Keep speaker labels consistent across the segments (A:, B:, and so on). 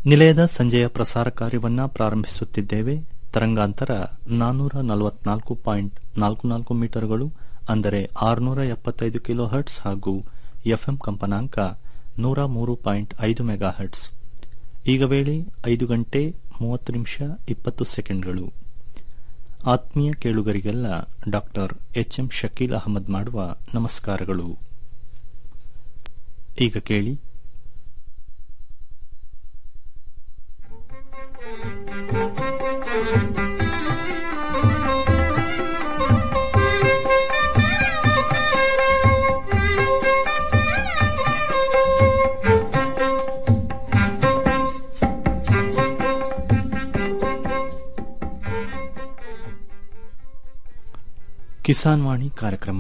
A: ನಿಲಯದ ಸಂಜೆಯ ಪ್ರಸಾರ ಕಾರ್ಯವನ್ನ ಪ್ರಾರಂಭಿಸುತ್ತಿದ್ದೇವೆ ತರಂಗಾಂತರ ನಾನ್ನೂರ ನಲವತ್ನಾಲ್ಕು ಪಾಯಿಂಟ್ ನಾಲ್ಕು ನಾಲ್ಕು ಮೀಟರ್ಗಳು ಅಂದರೆ ಆರುನೂರ ಎಪ್ಪತ್ತೈದು ಕಿಲೋ ಹರ್ಟ್ಸ್ ಹಾಗೂ ಎಫ್ಎಂ ಕಂಪನಾಂಕ ನೂರ ಮೂರು ಪಾಯಿಂಟ್ ಐದು ಮೆಗಾ ಹರ್ಟ್ಸ್ ಈಗ ವೇಳೆ ಐದು ಗಂಟೆ ಮೂವತ್ತು ನಿಮಿಷ ಇಪ್ಪತ್ತು ಸೆಕೆಂಡ್ಗಳು ಆತ್ಮೀಯ ಕೇಳುಗರಿಗೆಲ್ಲ doctor H M Shakeel Ahmed ಮಾಡುವ ನಮಸ್ಕಾರಗಳು ಈಗ ಕೇಳಿ ಕಿಸಾನ್ ವಾಣಿ ಕಾರ್ಯಕ್ರಮ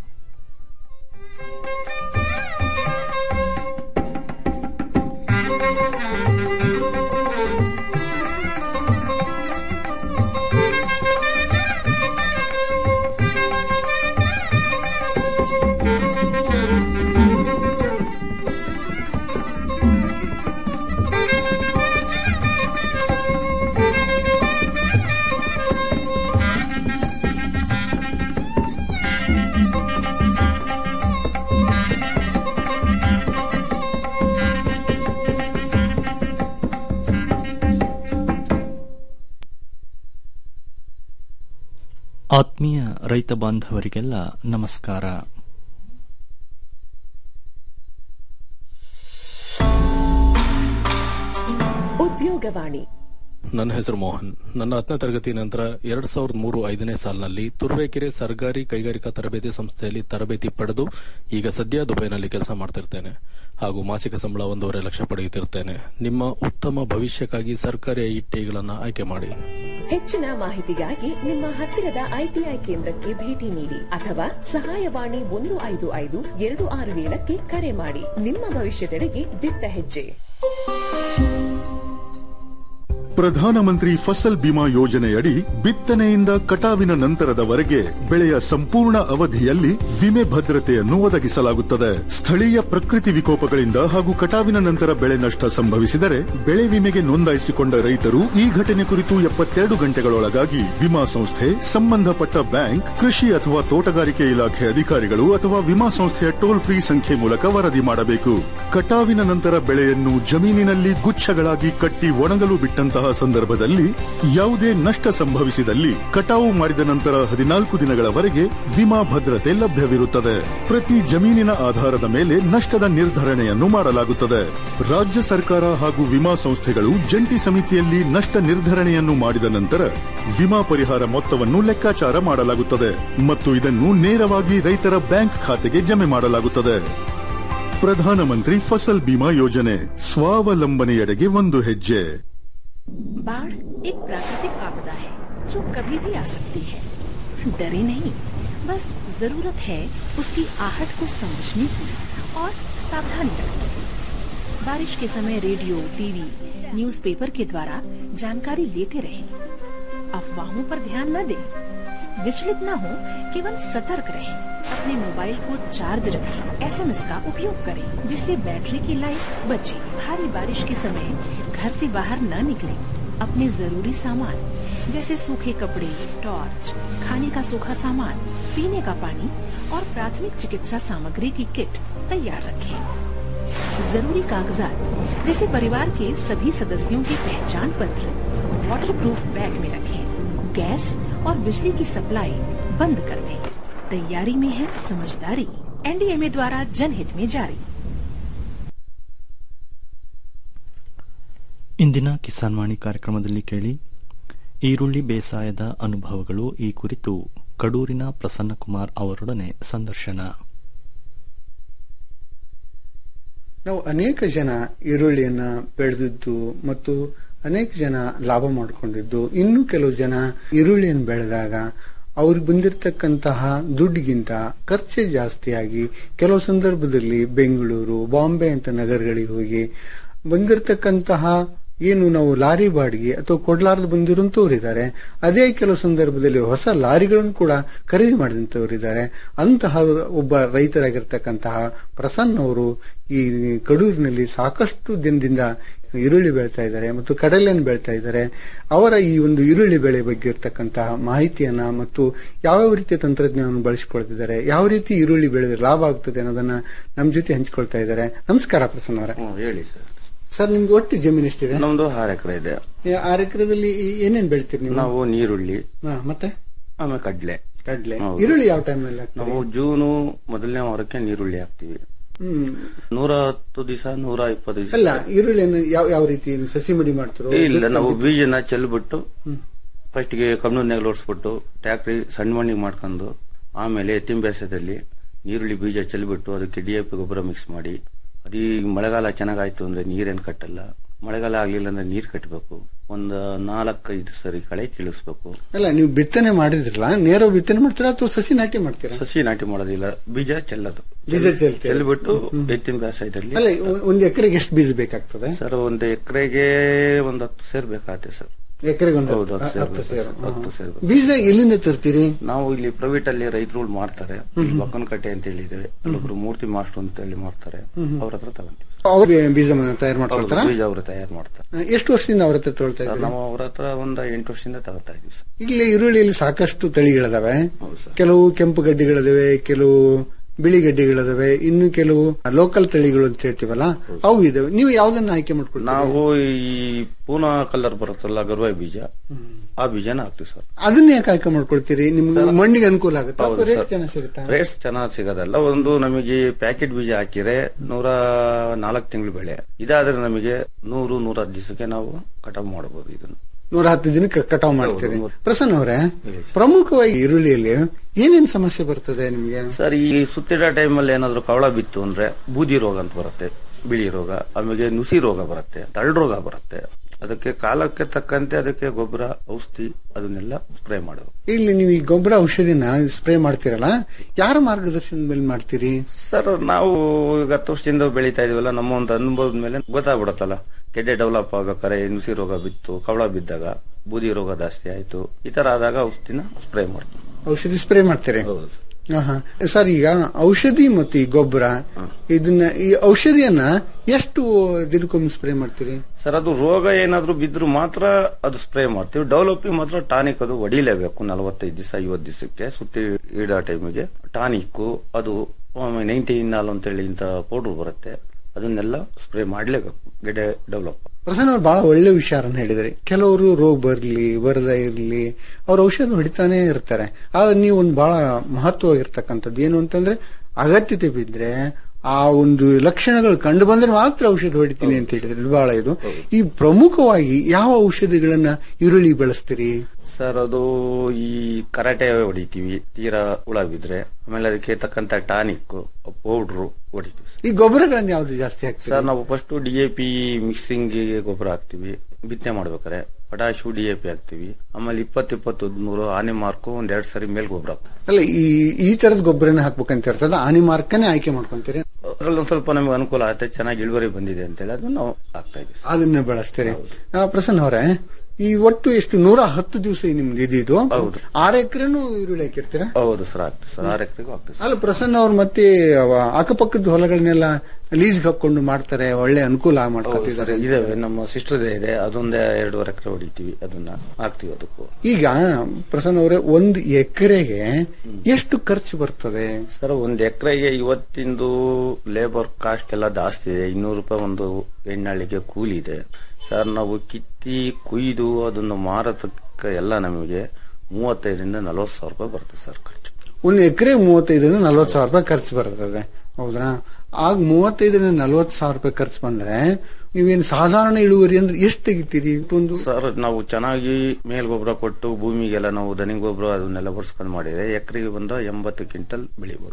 A: ಆತ್ಮೀಯ ರೈತ ಬಾಂಧವರಿಗೆಲ್ಲ ನಮಸ್ಕಾರ
B: ಉದ್ಯೋಗವಾಣಿ
C: ನನ್ನ ಹೆಸರು ಮೋಹನ್ ನನ್ನ ಹತ್ತನೇ ತರಗತಿ ನಂತರ ಎರಡ್ ಸಾವಿರದ ಮೂರು ಐದನೇ ಸಾಲಿನಲ್ಲಿ ತುರುವೇಕೆರೆ ಸರ್ಕಾರಿ ಕೈಗಾರಿಕಾ ತರಬೇತಿ ಸಂಸ್ಥೆಯಲ್ಲಿ ತರಬೇತಿ ಪಡೆದು ಈಗ ಸದ್ಯ ದುಬೈನಲ್ಲಿ ಕೆಲಸ ಮಾಡ್ತಿರ್ತೇನೆ ಹಾಗೂ ಮಾಸಿಕ ಸಂಬಳ ಒಂದೂವರೆ ಲಕ್ಷ ಪಡೆಯುತ್ತಿರ್ತೇನೆ ನಿಮ್ಮ ಉತ್ತಮ ಭವಿಷ್ಯಕ್ಕಾಗಿ ಸರ್ಕಾರಿ ಐಟಿಗಳನ್ನು ಆಯ್ಕೆ ಮಾಡಿ
B: ಹೆಚ್ಚಿನ ಮಾಹಿತಿಗಾಗಿ ನಿಮ್ಮ ಹತ್ತಿರದ ಐಟಿಐ ಕೇಂದ್ರಕ್ಕೆ ಭೇಟಿ ನೀಡಿ ಅಥವಾ ಸಹಾಯವಾಣಿ ಒಂದು ಐದು ಐದು ಎರಡು ಆರು ಏಳಕ್ಕೆ ಕರೆ ಮಾಡಿ ನಿಮ್ಮ ಭವಿಷ್ಯದೆಡೆಗೆ ದಿಟ್ಟ ಹೆಜ್ಜೆ
D: ಪ್ರಧಾನಮಂತ್ರಿ ಫಸಲ್ ಬಿಮಾ ಯೋಜನೆಯಡಿ ಬಿತ್ತನೆಯಿಂದ ಕಟಾವಿನ ನಂತರದವರೆಗೆ ಬೆಳೆಯ ಸಂಪೂರ್ಣ ಅವಧಿಯಲ್ಲಿ ವಿಮೆ ಭದ್ರತೆಯನ್ನು ಒದಗಿಸಲಾಗುತ್ತದೆ ಸ್ಥಳೀಯ ಪ್ರಕೃತಿ ವಿಕೋಪಗಳಿಂದ ಹಾಗೂ ಕಟಾವಿನ ನಂತರ ಬೆಳೆ ನಷ್ಟ ಸಂಭವಿಸಿದರೆ ಬೆಳೆ ವಿಮೆಗೆ ನೋಂದಾಯಿಸಿಕೊಂಡ ರೈತರು ಈ ಘಟನೆ ಕುರಿತು ಎಪ್ಪತ್ತೆರಡು ಗಂಟೆಗಳೊಳಗಾಗಿ ವಿಮಾ ಸಂಸ್ಥೆ ಸಂಬಂಧಪಟ್ಟ ಬ್ಯಾಂಕ್ ಕೃಷಿ ಅಥವಾ ತೋಟಗಾರಿಕೆ ಇಲಾಖೆ ಅಧಿಕಾರಿಗಳು ಅಥವಾ ವಿಮಾ ಸಂಸ್ಥೆಯ ಟೋಲ್ ಫ್ರೀ ಸಂಖ್ಯೆ ಮೂಲಕ ವರದಿ ಮಾಡಬೇಕು ಕಟಾವಿನ ನಂತರ ಬೆಳೆಯನ್ನು ಜಮೀನಿನಲ್ಲಿ ಗುಚ್ಛಗಳಾಗಿ ಕಟ್ಟಿ ಒಣಗಲು ಬಿಟ್ಟಂತಹ ಸಂದರ್ಭದಲ್ಲಿ ಯಾವುದೇ ನಷ್ಟ ಸಂಭವಿಸಿದಲ್ಲಿ ಕಟಾವು ಮಾಡಿದ ನಂತರ ಹದಿನಾಲ್ಕು ದಿನಗಳವರೆಗೆ ವಿಮಾ ಭದ್ರತೆ ಲಭ್ಯವಿರುತ್ತದೆ ಪ್ರತಿ ಜಮೀನಿನ ಆಧಾರದ ಮೇಲೆ ನಷ್ಟದ ನಿರ್ಧರಣೆಯನ್ನು ಮಾಡಲಾಗುತ್ತದೆ ರಾಜ್ಯ ಸರ್ಕಾರ ಹಾಗೂ ವಿಮಾ ಸಂಸ್ಥೆಗಳು ಜಂಟಿ ಸಮಿತಿಯಲ್ಲಿ ನಷ್ಟ ನಿರ್ಧರಣೆಯನ್ನು ಮಾಡಿದ ನಂತರ ವಿಮಾ ಪರಿಹಾರ ಮೊತ್ತವನ್ನು ಲೆಕ್ಕಾಚಾರ ಮಾಡಲಾಗುತ್ತದೆ ಮತ್ತು ಇದನ್ನು ನೇರವಾಗಿ ರೈತರ ಬ್ಯಾಂಕ್ ಖಾತೆಗೆ ಜಮೆ ಮಾಡಲಾಗುತ್ತದೆ ಪ್ರಧಾನಮಂತ್ರಿ ಫಸಲ್ ಬಿಮಾ ಯೋಜನೆ ಸ್ವಾವಲಂಬನೆಯೆಡೆಗೆ ಒಂದು ಹೆಜ್ಜೆ
E: बाढ़ एक प्राकृतिक आपदा है जो कभी भी आ सकती है डरे नहीं बस जरूरत है उसकी आहट को समझने की और सावधानी रखने की बारिश के समय रेडियो टीवी न्यूज़पेपर के द्वारा जानकारी लेते रहें अफवाहों पर ध्यान न दें विचलित न हो केवल सतर्क रहें अपने मोबाइल को चार्ज रखें एसएमएस का उपयोग करें जिससे बैटरी की लाइफ बचे भारी बारिश के समय घर से बाहर न निकलें अपने जरूरी सामान जैसे सूखे कपड़े टॉर्च खाने का सूखा सामान पीने का पानी और प्राथमिक चिकित्सा सामग्री की किट तैयार रखें जरूरी कागजात जैसे परिवार के सभी सदस्यों के पहचान पत्र वाटर प्रूफ बैग में रखें गैस और बिजली की सप्लाई बंद कर दें तैयारी में है समझदारी एनडीएमए द्वारा जनहित में जारी
A: ಇಂದಿನ ಕಿಸಾನ್ ವಾಣಿ ಕಾರ್ಯಕ್ರಮದಲ್ಲಿ ಕೇಳಿ ಈರುಳ್ಳಿ ಬೇಸಾಯದ ಅನುಭವಗಳು ಈ ಕುರಿತು ಕಡೂರಿನ ಪ್ರಸನ್ನಕುಮಾರ್ ಅವರೊಡನೆ ಸಂದರ್ಶನ
F: ನಾವು ಅನೇಕ ಜನ ಈರುಳ್ಳಿಯನ್ನ ಬೆಳೆದಿದ್ದು ಮತ್ತು ಅನೇಕ ಜನ ಲಾಭ ಮಾಡಿಕೊಂಡಿದ್ದು ಇನ್ನು ಕೆಲವು ಜನ ಈರುಳ್ಳಿಯನ್ನು ಬೆಳೆದಾಗ ಅವ್ರಿಗೆ ಬಂದಿರತಕ್ಕಂತಹ ದುಡ್ಡಿಗಿಂತ ಖರ್ಚೆ ಜಾಸ್ತಿಯಾಗಿ ಕೆಲವು ಸಂದರ್ಭದಲ್ಲಿ ಬೆಂಗಳೂರು ಬಾಂಬೆ ಅಂತ ನಗರಗಳಿಗೆ ಹೋಗಿ ಬಂದಿರತಕ್ಕಂತಹ ಏನು ನಾವು ಲಾರಿ ಬಾಡಿಗೆ ಅಥವಾ ಕೊಡ್ಲಾರ್ದು ಬಂದಿರುವಂತವ್ರು ಇದ್ದಾರೆ ಅದೇ ಕೆಲವು ಸಂದರ್ಭದಲ್ಲಿ ಹೊಸ ಲಾರಿಗಳನ್ನು ಕೂಡ ಖರೀದಿ ಮಾಡಿದಂತವ್ರು ಇದ್ದಾರೆ ಅಂತಹ ಒಬ್ಬ ರೈತರಾಗಿರ್ತಕ್ಕಂತಹ ಪ್ರಸನ್ನ ಅವರು ಈ ಕಡೂರಿನಲ್ಲಿ ಸಾಕಷ್ಟು ದಿನದಿಂದ ಈರುಳ್ಳಿ ಬೆಳ್ತಾ ಇದ್ದಾರೆ ಮತ್ತು ಕಡಲೆಯನ್ನು ಬೆಳ್ತಾ ಇದ್ದಾರೆ ಅವರ ಈ ಒಂದು ಈರುಳ್ಳಿ ಬೆಳೆ ಬಗ್ಗೆ ಇರ್ತಕ್ಕಂತಹ ಮಾಹಿತಿಯನ್ನ ಮತ್ತು ಯಾವ್ಯಾವ ರೀತಿಯ ತಂತ್ರಜ್ಞಾನವನ್ನು ಬಳಸಿಕೊಳ್ತಿದ್ದಾರೆ ಯಾವ ರೀತಿ ಈರುಳ್ಳಿ ಬೆಳೆದ್ರೆ ಲಾಭ ಆಗ್ತದೆ ಅನ್ನೋದನ್ನ ನಮ್ಮ ಜೊತೆ ಹಂಚಿಕೊಳ್ತಾ ಇದ್ದಾರೆ ನಮಸ್ಕಾರ ಪ್ರಸನ್ನ ಅವರೇ
G: ಹ್ಮ್, ಹೇಳಿ ಸರ್
F: ಸರ್ ನಿಮ್ದು ಒಟ್ಟು ಜಮೀನು ಎಷ್ಟಿದೆ
G: ನಮ್ದು ಆರು ಎಕರೆ ಇದೆ
F: ಈ ಆರು ಎಕರೆದಲ್ಲಿ ಏನೇನ್ ಬೆಳಿತೀರಿ ನೀವು
G: ನಾವು ನೀರುಳ್ಳಿ
F: ಹಾ, ಮತ್ತೆ
G: ಆಮೇಲೆ ಕಡ್ಲೆ
F: ಕಡ್ಲೆ
G: ಹೌದು.
F: ಈರುಳ್ಳಿ ಯಾವ ಟೈಮಲ್ಲಿ
G: ನಾವು ಜೂನು ಮೊದಲನೇ ವಾರಕ್ಕೆ ನೀರುಳ್ಳಿ ಹಾಕ್ತಿವಿ
F: ಹ್ಮ್
G: ನೂರ ಹತ್ತು ದಿವಸ ನೂರ ಇಪ್ಪತ್ತು ದಿವಸ
F: ಅಲ್ಲ ಈರುಳ್ಳಿಯನ್ನು ಯಾವ ಯಾವ ರೀತಿ ಸಸಿ ಮಡಿ ಮಾಡ್ತಿರೋ
G: ಇಲ್ಲ ನಾವು ಬೀಜನ ಚೆಲ್ಬಿಟ್ಟು ಫಸ್ಟ್ ಗೆ ಕಮ್ನೂರ್ನಾಗ ಲೋಡ್ಸ್ಬಿಟ್ಟು ಟ್ಯಾಕ್ಟ್ರಿ ಸಣ್ಣ ಮಣ್ಣಿಗೆ ಮಾಡ್ಕೊಂಡು ಆಮೇಲೆ ಎತ್ತಿನ ಬೇಸದಲ್ಲಿ ನೀರುಳ್ಳಿ ಬೀಜ ಚೆಲ್ಬಿಟ್ಟು ಅದಕ್ಕೆ ಡಿ ಎ ಪಿ ಗೊಬ್ಬರ ಮಿಕ್ಸ್ ಮಾಡಿ ಅದೀ ಮಳೆಗಾಲ ಚೆನ್ನಾಗಾಯ್ತು ಅಂದ್ರೆ ನೀರೇನ್ ಕಟ್ಟಲ್ಲ ಮಳೆಗಾಲ ಆಗ್ಲಿಲ್ಲ ಅಂದ್ರೆ ನೀರ್ ಕಟ್ಟಬೇಕು ಒಂದ್ ನಾಲ್ಕೈದು ಸರಿ ಕಳೆ ಕೀಳಿಸ್ಬೇಕು
F: ಅಲ್ಲ ನೀವು ಬಿತ್ತನೆ ಮಾಡಿದ್ರಲ್ಲ ನೇರ ಬಿತ್ತನೆ ಮಾಡ್ತೀರಾ ಅಥವಾ ಸಸಿ ನಾಟಿ ಮಾಡ್ತೀರಾ
G: ಸಸಿ ನಾಟಿ ಮಾಡೋದಿಲ್ಲ ಬೀಜ ಚೆಲ್ಲೋದು
F: ಬೀಜ ಚೆಲ್ತೀರಾ?
G: ಚೆಲ್ಬಿಟ್ಟು ಎತ್ತಿನ ಬೇಸಾಯದಲ್ಲಿ
F: ಅಲ್ಲ ಒ- ಒಂದ್ ಎಕರೆಗೆ ಎಷ್ಟು ಬೀಜ ಬೇಕಾಗ್ತದೆ
G: ಸರ್ ಒಂದು ಎಕರೆಗೆ ಒಂದ್ ಹತ್ತು ಸೇರ್ ಬೇಕಾಗತ್ತೆ ಸರ್
F: ಎಕರೆಗೆ ಒಂದು
G: ಹೌದು, ಹತ್ತು ಸೇರು
F: ಹತ್ತು
G: ಬೇಕು
F: ಸೇರು.
G: ಸರ್, ಹತ್ತು ಸೇರು ಬೇಕು.
F: ಬೀಜ ಎಲ್ಲಿಂದ ತರ್ತೀರಿ
G: ನಾವು ಇಲ್ಲಿ ಪ್ರೈವೇಟ್ ಅಲ್ಲಿ ರೈತರುಗಳು ಮಾಡ್ತಾರೆ ಇಲ್ಲಿ ಬಕ್ಕನಕಟ್ಟೆ ಅಂತ ಹೇಳಿದೆ ಅಲ್ಲೊಬ್ರು ಮೂರ್ತಿ ಮಾಸ್ಟರ್ ಅಂತ ಹೇಳಿ ಮಾಡ್ತಾರೆ ಅವ್ರ ಹತ್ರ ತಗೊಂತೀವಿ
F: ಅವ್ರ ಬೀಜ ತಯಾರು ಮಾಡ್ಕೊಳ್ತಾರ
G: ಬೀಜ ಅವರು ತಯಾರು ಮಾಡ್ತಾರೆ
F: ಎಷ್ಟು ವರ್ಷದಿಂದ ಅವ್ರ ಹತ್ರ ತೊಳ್ತಾ
G: ಸರ್
F: ಇದ್ದೀರಿ
G: ನಾವು ಅವ್ರ ಹತ್ರ ಒಂದ್ ಎಂಟು ವರ್ಷದಿಂದ ತಗೋತಾ ಇದೀವಿ ಸರ್
F: ಇಲ್ಲಿ ಈರುಳ್ಳಿಯಲ್ಲಿ ಸಾಕಷ್ಟು ತಳಿಗಳಿದಾವೆ
G: ಹೌದು ಸರ್.
F: ಕೆಲವು ಕೆಂಪು ಗಡ್ಡೆಗಳಿದಾವೆ ಕೆಲವು ಬಿಳಿ ಗಡ್ಡೆಗಳಿದಾವೆ ಇನ್ನು ಕೆಲವು ಲೋಕಲ್ ತಳಿಗಳು ಅಂತ ಹೇಳ್ತೀವಲ್ಲ ಅವು ಇದಾವೆ ನೀವು ಯಾವ್ದನ್ನ ಆಯ್ಕೆ ಮಾಡ್ಕೊಳ್ತೀವಿ
G: ನಾವು ಈ ಪೂನಾ ಕಲರ್ ಬರುತ್ತಲ್ಲ ಗರ್ವಾಯಿ ಬೀಜ ಆ ಬೀಜನ ಹಾಕ್ತಿವಿ ಸರ್
F: ಅದನ್ನ ಯಾಕೆ ಆಯ್ಕೆ ಮಾಡ್ಕೊಳ್ತೀರಿ ನಿಮ್ಗೆ ಮಣ್ಣಿಗೆ ಅನುಕೂಲ ಆಗುತ್ತೆ
G: ಹೌದು
F: ರೇಟ್
G: ಸರ್.
F: ಚೆನ್ನಾಗಿ ಸಿಗುತ್ತಾ
G: ರೇಟ್ಸ್ ಚೆನ್ನಾಗಿ ಸಿಗೋದಲ್ಲ ಒಂದು ನಮಗೆ ಪ್ಯಾಕೆಟ್ ಬೀಜ ಹಾಕಿದ್ರೆ ನೂರ ನಾಲ್ಕು ತಿಂಗಳು ಬೆಳೆ ಇದಾದ್ರೆ ನಮಗೆ ನೂರು ನೂರ ಹತ್ತು ದಿವಸಕ್ಕೆ ನಾವು ಕಟಾವ್ ಮಾಡಬಹುದು ಇದನ್ನು
F: ನೂರ ಹತ್ತು ದಿನಕ್ಕೆ ಕಟಾವ್ ಮಾಡ್ತೀರಿ
G: ಹೌದು.
F: ಪ್ರಸನ್ನ ಅವರೇ
G: ಹೇಳಿ ಸರ್.
F: ಪ್ರಮುಖವಾಗಿ ಈರುಳ್ಳಿಯಲ್ಲಿ ಏನೇನ್ ಸಮಸ್ಯೆ ಬರ್ತದೆ ನಿಮ್ಗೆ
G: ಸರ್ ಈ ಸುತ್ತಿಡ ಟೈಮಲ್ಲಿ ಏನಾದ್ರು ಕವಳ ಬಿತ್ತು ಅಂದ್ರೆ ಬೂದಿ ರೋಗ ಅಂತ ಬರುತ್ತೆ ಬಿಳಿ ರೋಗ ಆಮೇಲೆ ನುಸಿ ರೋಗ ಬರುತ್ತೆ ತಳ್ಳ ರೋಗ ಬರುತ್ತೆ ಅದಕ್ಕೆ ಕಾಲಕ್ಕೆ ತಕ್ಕಂತೆ ಅದಕ್ಕೆ ಗೊಬ್ಬರ ಔಷಧಿ ಅದನ್ನೆಲ್ಲ ಸ್ಪ್ರೇ ಮಾಡಬೇಕು
F: ಇಲ್ಲಿ ನೀವು ಈ ಗೊಬ್ಬರ ಔಷಧಿನ ಸ್ಪ್ರೇ ಮಾಡ್ತೀರಲ್ಲ ಯಾರ ಮಾರ್ಗದರ್ಶನದ ಮೇಲೆ ಮಾಡ್ತೀರಿ
G: ಸರ್ ನಾವು ಈಗ ಹತ್ತು ವರ್ಷದಿಂದ ಬೆಳೀತಾ ಇದೀವಲ್ಲ ನಮ್ಮ ಒಂದು ಅನುಭವದ ಮೇಲೆ ಗೊತ್ತಾಗ್ಬಿಡತ್ತಲ್ಲ ಗೆಡ್ಡೆ ಡೆವಲಪ್ ಆಗ್ಬೇಕಾದ್ರೆ ನುಸಿ ರೋಗ ಬಿತ್ತು ಕವಳ ಬಿದ್ದಾಗ ಬೂದಿ ರೋಗ ಜಾಸ್ತಿ ಆಯ್ತು ಈ ತರ ಆದಾಗ ಔಷಧಿನ ಸ್ಪ್ರೇ ಮಾಡ್ತೀವಿ
F: ಔಷಧಿ ಸ್ಪ್ರೇ ಮಾಡ್ತೀರಿ
G: ಹೌದು ಸರ್
F: ಆಹಾ. ಸರ್ ಈಗ ಔಷಧಿ ಮತ್ತು ಈ ಗೊಬ್ಬರ ಇದನ್ನ ಈ ಔಷಧಿಯನ್ನ ಎಷ್ಟು ದಿನಕ್ಕೊಮ್ಮೆ ಸ್ಪ್ರೇ ಮಾಡ್ತೀರಿ
G: ಸರ್ ಅದು ರೋಗ ಏನಾದ್ರೂ ಬಿದ್ರು ಮಾತ್ರ ಅದು ಸ್ಪ್ರೇ ಮಾಡ್ತೀವಿ ಡೆವಲಪಿಂಗ್ ಮಾತ್ರ ಟಾನಿಕ್ ಅದು ಹೊಡಿಲೇಬೇಕು ನಲವತ್ತೈದು ದಿವಸ ಐವತ್ತು ದಿವಸಕ್ಕೆ ಸುತ್ತಿ ಇಡೋ ಟೈಮಿಗೆ ಟಾನಿಕ್ ಅದು ನೈನ್ಟೀನ್ ನಾಲ್ ಅಂತೇಳಿ ಇಂತ ಪೌಡರ್ ಬರುತ್ತೆ ಅದನ್ನೆಲ್ಲ ಸ್ಪ್ರೇ ಮಾಡ್ಲೇಬೇಕು ಗೆಡ್ಡೆ ಡೆವಲಪ್
F: ಪ್ರಸನ್ನ ಅವ್ರು ಬಹಳ ಒಳ್ಳೆ ವಿಚಾರನ ಹೇಳಿದ್ರಿ ಕೆಲವರು ರೋಗ ಬರ್ಲಿ ಬರದ ಇರ್ಲಿ ಅವ್ರ ಔಷಧ ಹೊಡಿತಾನೆ ಇರ್ತಾರೆ ಆಗ ನೀವು ಒಂದು ಬಹಳ ಮಹತ್ವವಾಗಿರ್ತಕ್ಕಂಥದ್ದು ಏನು ಅಂತಂದ್ರೆ ಅಗತ್ಯತೆ ಬಿದ್ರೆ ಆ ಒಂದು ಲಕ್ಷಣಗಳು ಕಂಡು ಬಂದ್ರೆ ಮಾತ್ರ ಔಷಧ ಹೊಡಿತೀನಿ ಅಂತ ಹೇಳಿದ್ರೆ ಇದು ಬಹಳ ಇದು ಈ ಪ್ರಮುಖವಾಗಿ ಯಾವ ಔಷಧಿಗಳನ್ನ ಈರುಳ್ಳಿ ಬೆಳೆಸ್ತೀರಿ
G: ಸರ್ ಅದು ಈ ಕರಾಟೆ ಹೊಡಿತೀವಿ ತೀರಾ ಹುಳ ಬಿದ್ರೆ ಆಮೇಲೆ ಅದಕ್ಕೆ ತಕ್ಕಂತ ಟಾನಿಕ್ ಪೌಡ್ರು ಹೊಡಿತೀವಿ ಸರ್.
F: ಈ ಗೊಬ್ಬರಗಳನ್ನ ಯಾವ್ದು ಜಾಸ್ತಿ ಹಾಕ್ತೀರಿ
G: ಸರ್ ನಾವು first D A P mixing ಗೊಬ್ಬರ ಹಾಕ್ತಿವಿ ಬಿತ್ತನೆ ಮಾಡ್ಬೇಕಾರೆ ಪಟಾಶು ಡಿ ಎ ಪಿ ಹಾಕ್ತಿವಿ ಆಮೇಲೆ ಇಪ್ಪತ್ತು ಇಪ್ಪತ್ತು ಹದಿಮೂರು ಆನೆ ಮಾರ್ಕು ಒಂದ್ ಎರಡ್ ಸರಿ ಮೇಲ್ ಗೊಬ್ಬರ ಹಾಕ್ತಿವಿ
F: ಅಲ್ಲ ಈ ಈ ತರದ ಗೊಬ್ಬರನ ಹಾಕ್ಬೇಕಂತ ಇರ್ತದ ಆನಿ ಮಾರ್ಕನೇ ಆಯ್ಕೆ ಮಾಡ್ಕೊಂತೀರಿ
G: ಅದ್ರಲ್ಲಿ ಒಂದ್ ಸ್ವಲ್ಪ ನಮಗೆ ಅನುಕೂಲ ಆಗುತ್ತೆ ಚೆನ್ನಾಗಿ ಇಳುವರಿ ಬಂದಿದೆ ಅಂತೇಳಿ ಅದನ್ನ ನಾವು ಹಾಕ್ತಾ ಇದೀವಿ ಸರ್.
F: ಅದನ್ನ ಬಳಸ್ತೀರಿ ಆ, ಪ್ರಸನ್ನ ಅವರೇ ಈ ಒಟ್ಟು ಎಷ್ಟು ನೂರ ಹತ್ತು ದಿವಸ ನಿಮ್ದು ಇದಿದ್ದು
G: ಹೌದು.
F: ಆರು ಎಕರೆನೂ ಈರುಳ್ಳಿ ಹಾಕಿರ್ತೀರಾ
G: ಹೌದು ಸರ್ ಆಗ್ತದೆ ಸರ್ ಆರು ಎಕರೆಗೂ ಆಗ್ತದೆ ಸರ್
F: ಅಲ್ಲ ಪ್ರಸನ್ನ ಅವ್ರು ಮತ್ತೆ ಅವ ಅಕ್ಕಪಕ್ಕದ ಹೊಲಗಳನ್ನೆಲ್ಲ ಲೀಸ್ಗೆ ಹಾಕೊಂಡು ಮಾಡ್ತಾರೆ ಒಳ್ಳೆ ಅನುಕೂಲ
G: ಹೌದು ಸರ್
F: ಮಾಡ್ಕೊತಿದ್ದಾರೆ
G: ಇದಾವೆ ನಮ್ಮ ಸಿಸ್ಟರ್ ಇದೆ ಅದೊಂದೇ ಎರಡೂವರೆ ಎಕರೆ ಹೊಡಿತೀವಿ ಅದನ್ನ ಹಾಕ್ತಿವಿ ಅದಕ್ಕೂ
F: ಈಗ ಪ್ರಸನ್ನ ಅವರೇ ಒಂದು ಎಕರೆಗೆ ಎಷ್ಟು ಖರ್ಚು ಬರ್ತದೆ
G: ಸರ್ ಒಂದ್ ಎಕರೆಗೆ ಇವತ್ತಿಂದು ಲೇಬರ್ ಕಾಸ್ಟ್ ಎಲ್ಲ ಜಾಸ್ತಿ ಇದೆ ಇನ್ನೂರು ರೂಪಾಯಿ ಒಂದು ಎಣ್ಣಾಳಿಗೆ ಕೂಲಿ ಇದೆ ಸರ್ ನಾವು ಕಿತ್ತಿ ಕುಯ್ದು ಅದನ್ನು ಮಾರತಕ್ಕ ಎಲ್ಲ ನಮಗೆ ಮೂವತ್ತೈದರಿಂದ ನಲವತ್ತು ಸಾವಿರ ರೂಪಾಯಿ ಬರುತ್ತೆ ಸರ್ ಖರ್ಚು
F: ಒಂದು ಎಕರೆ ಮೂವತ್ತೈದರಿಂದ ನಲ್ವತ್ತು ಸಾವಿರ ರೂಪಾಯಿ ಖರ್ಚು ಬರ್ತದೆ ಹೌದಾ ಆಗ ಮೂವತ್ತೈದರಿಂದ ನಲ್ವತ್ತು ಸಾವಿರ ರೂಪಾಯಿ ಖರ್ಚು ಬಂದ್ರೆ ನೀವೇನು ಸಾಧಾರಣ ಇಳುವರಿ ಅಂದ್ರೆ ಎಷ್ಟು ತೆಗಿತೀರಿ ಒಂದು
G: ಸರ್ ನಾವು ಚೆನ್ನಾಗಿ ಮೇಲ್ ಗೊಬ್ಬರ ಕೊಟ್ಟು ಭೂಮಿಗೆಲ್ಲ ನಾವು ದನಿ ಗೊಬ್ಬರ ಅದನ್ನೆಲ್ಲ ಬರ್ಸ್ಕೊಂಡ್ ಮಾಡಿದ್ರೆ ಎಕರೆಗೆ ಬಂದ ಎಂಬತ್ತು ಕ್ವಿಂಟಲ್ ಬೆಳಿಬೋದು ಸರ್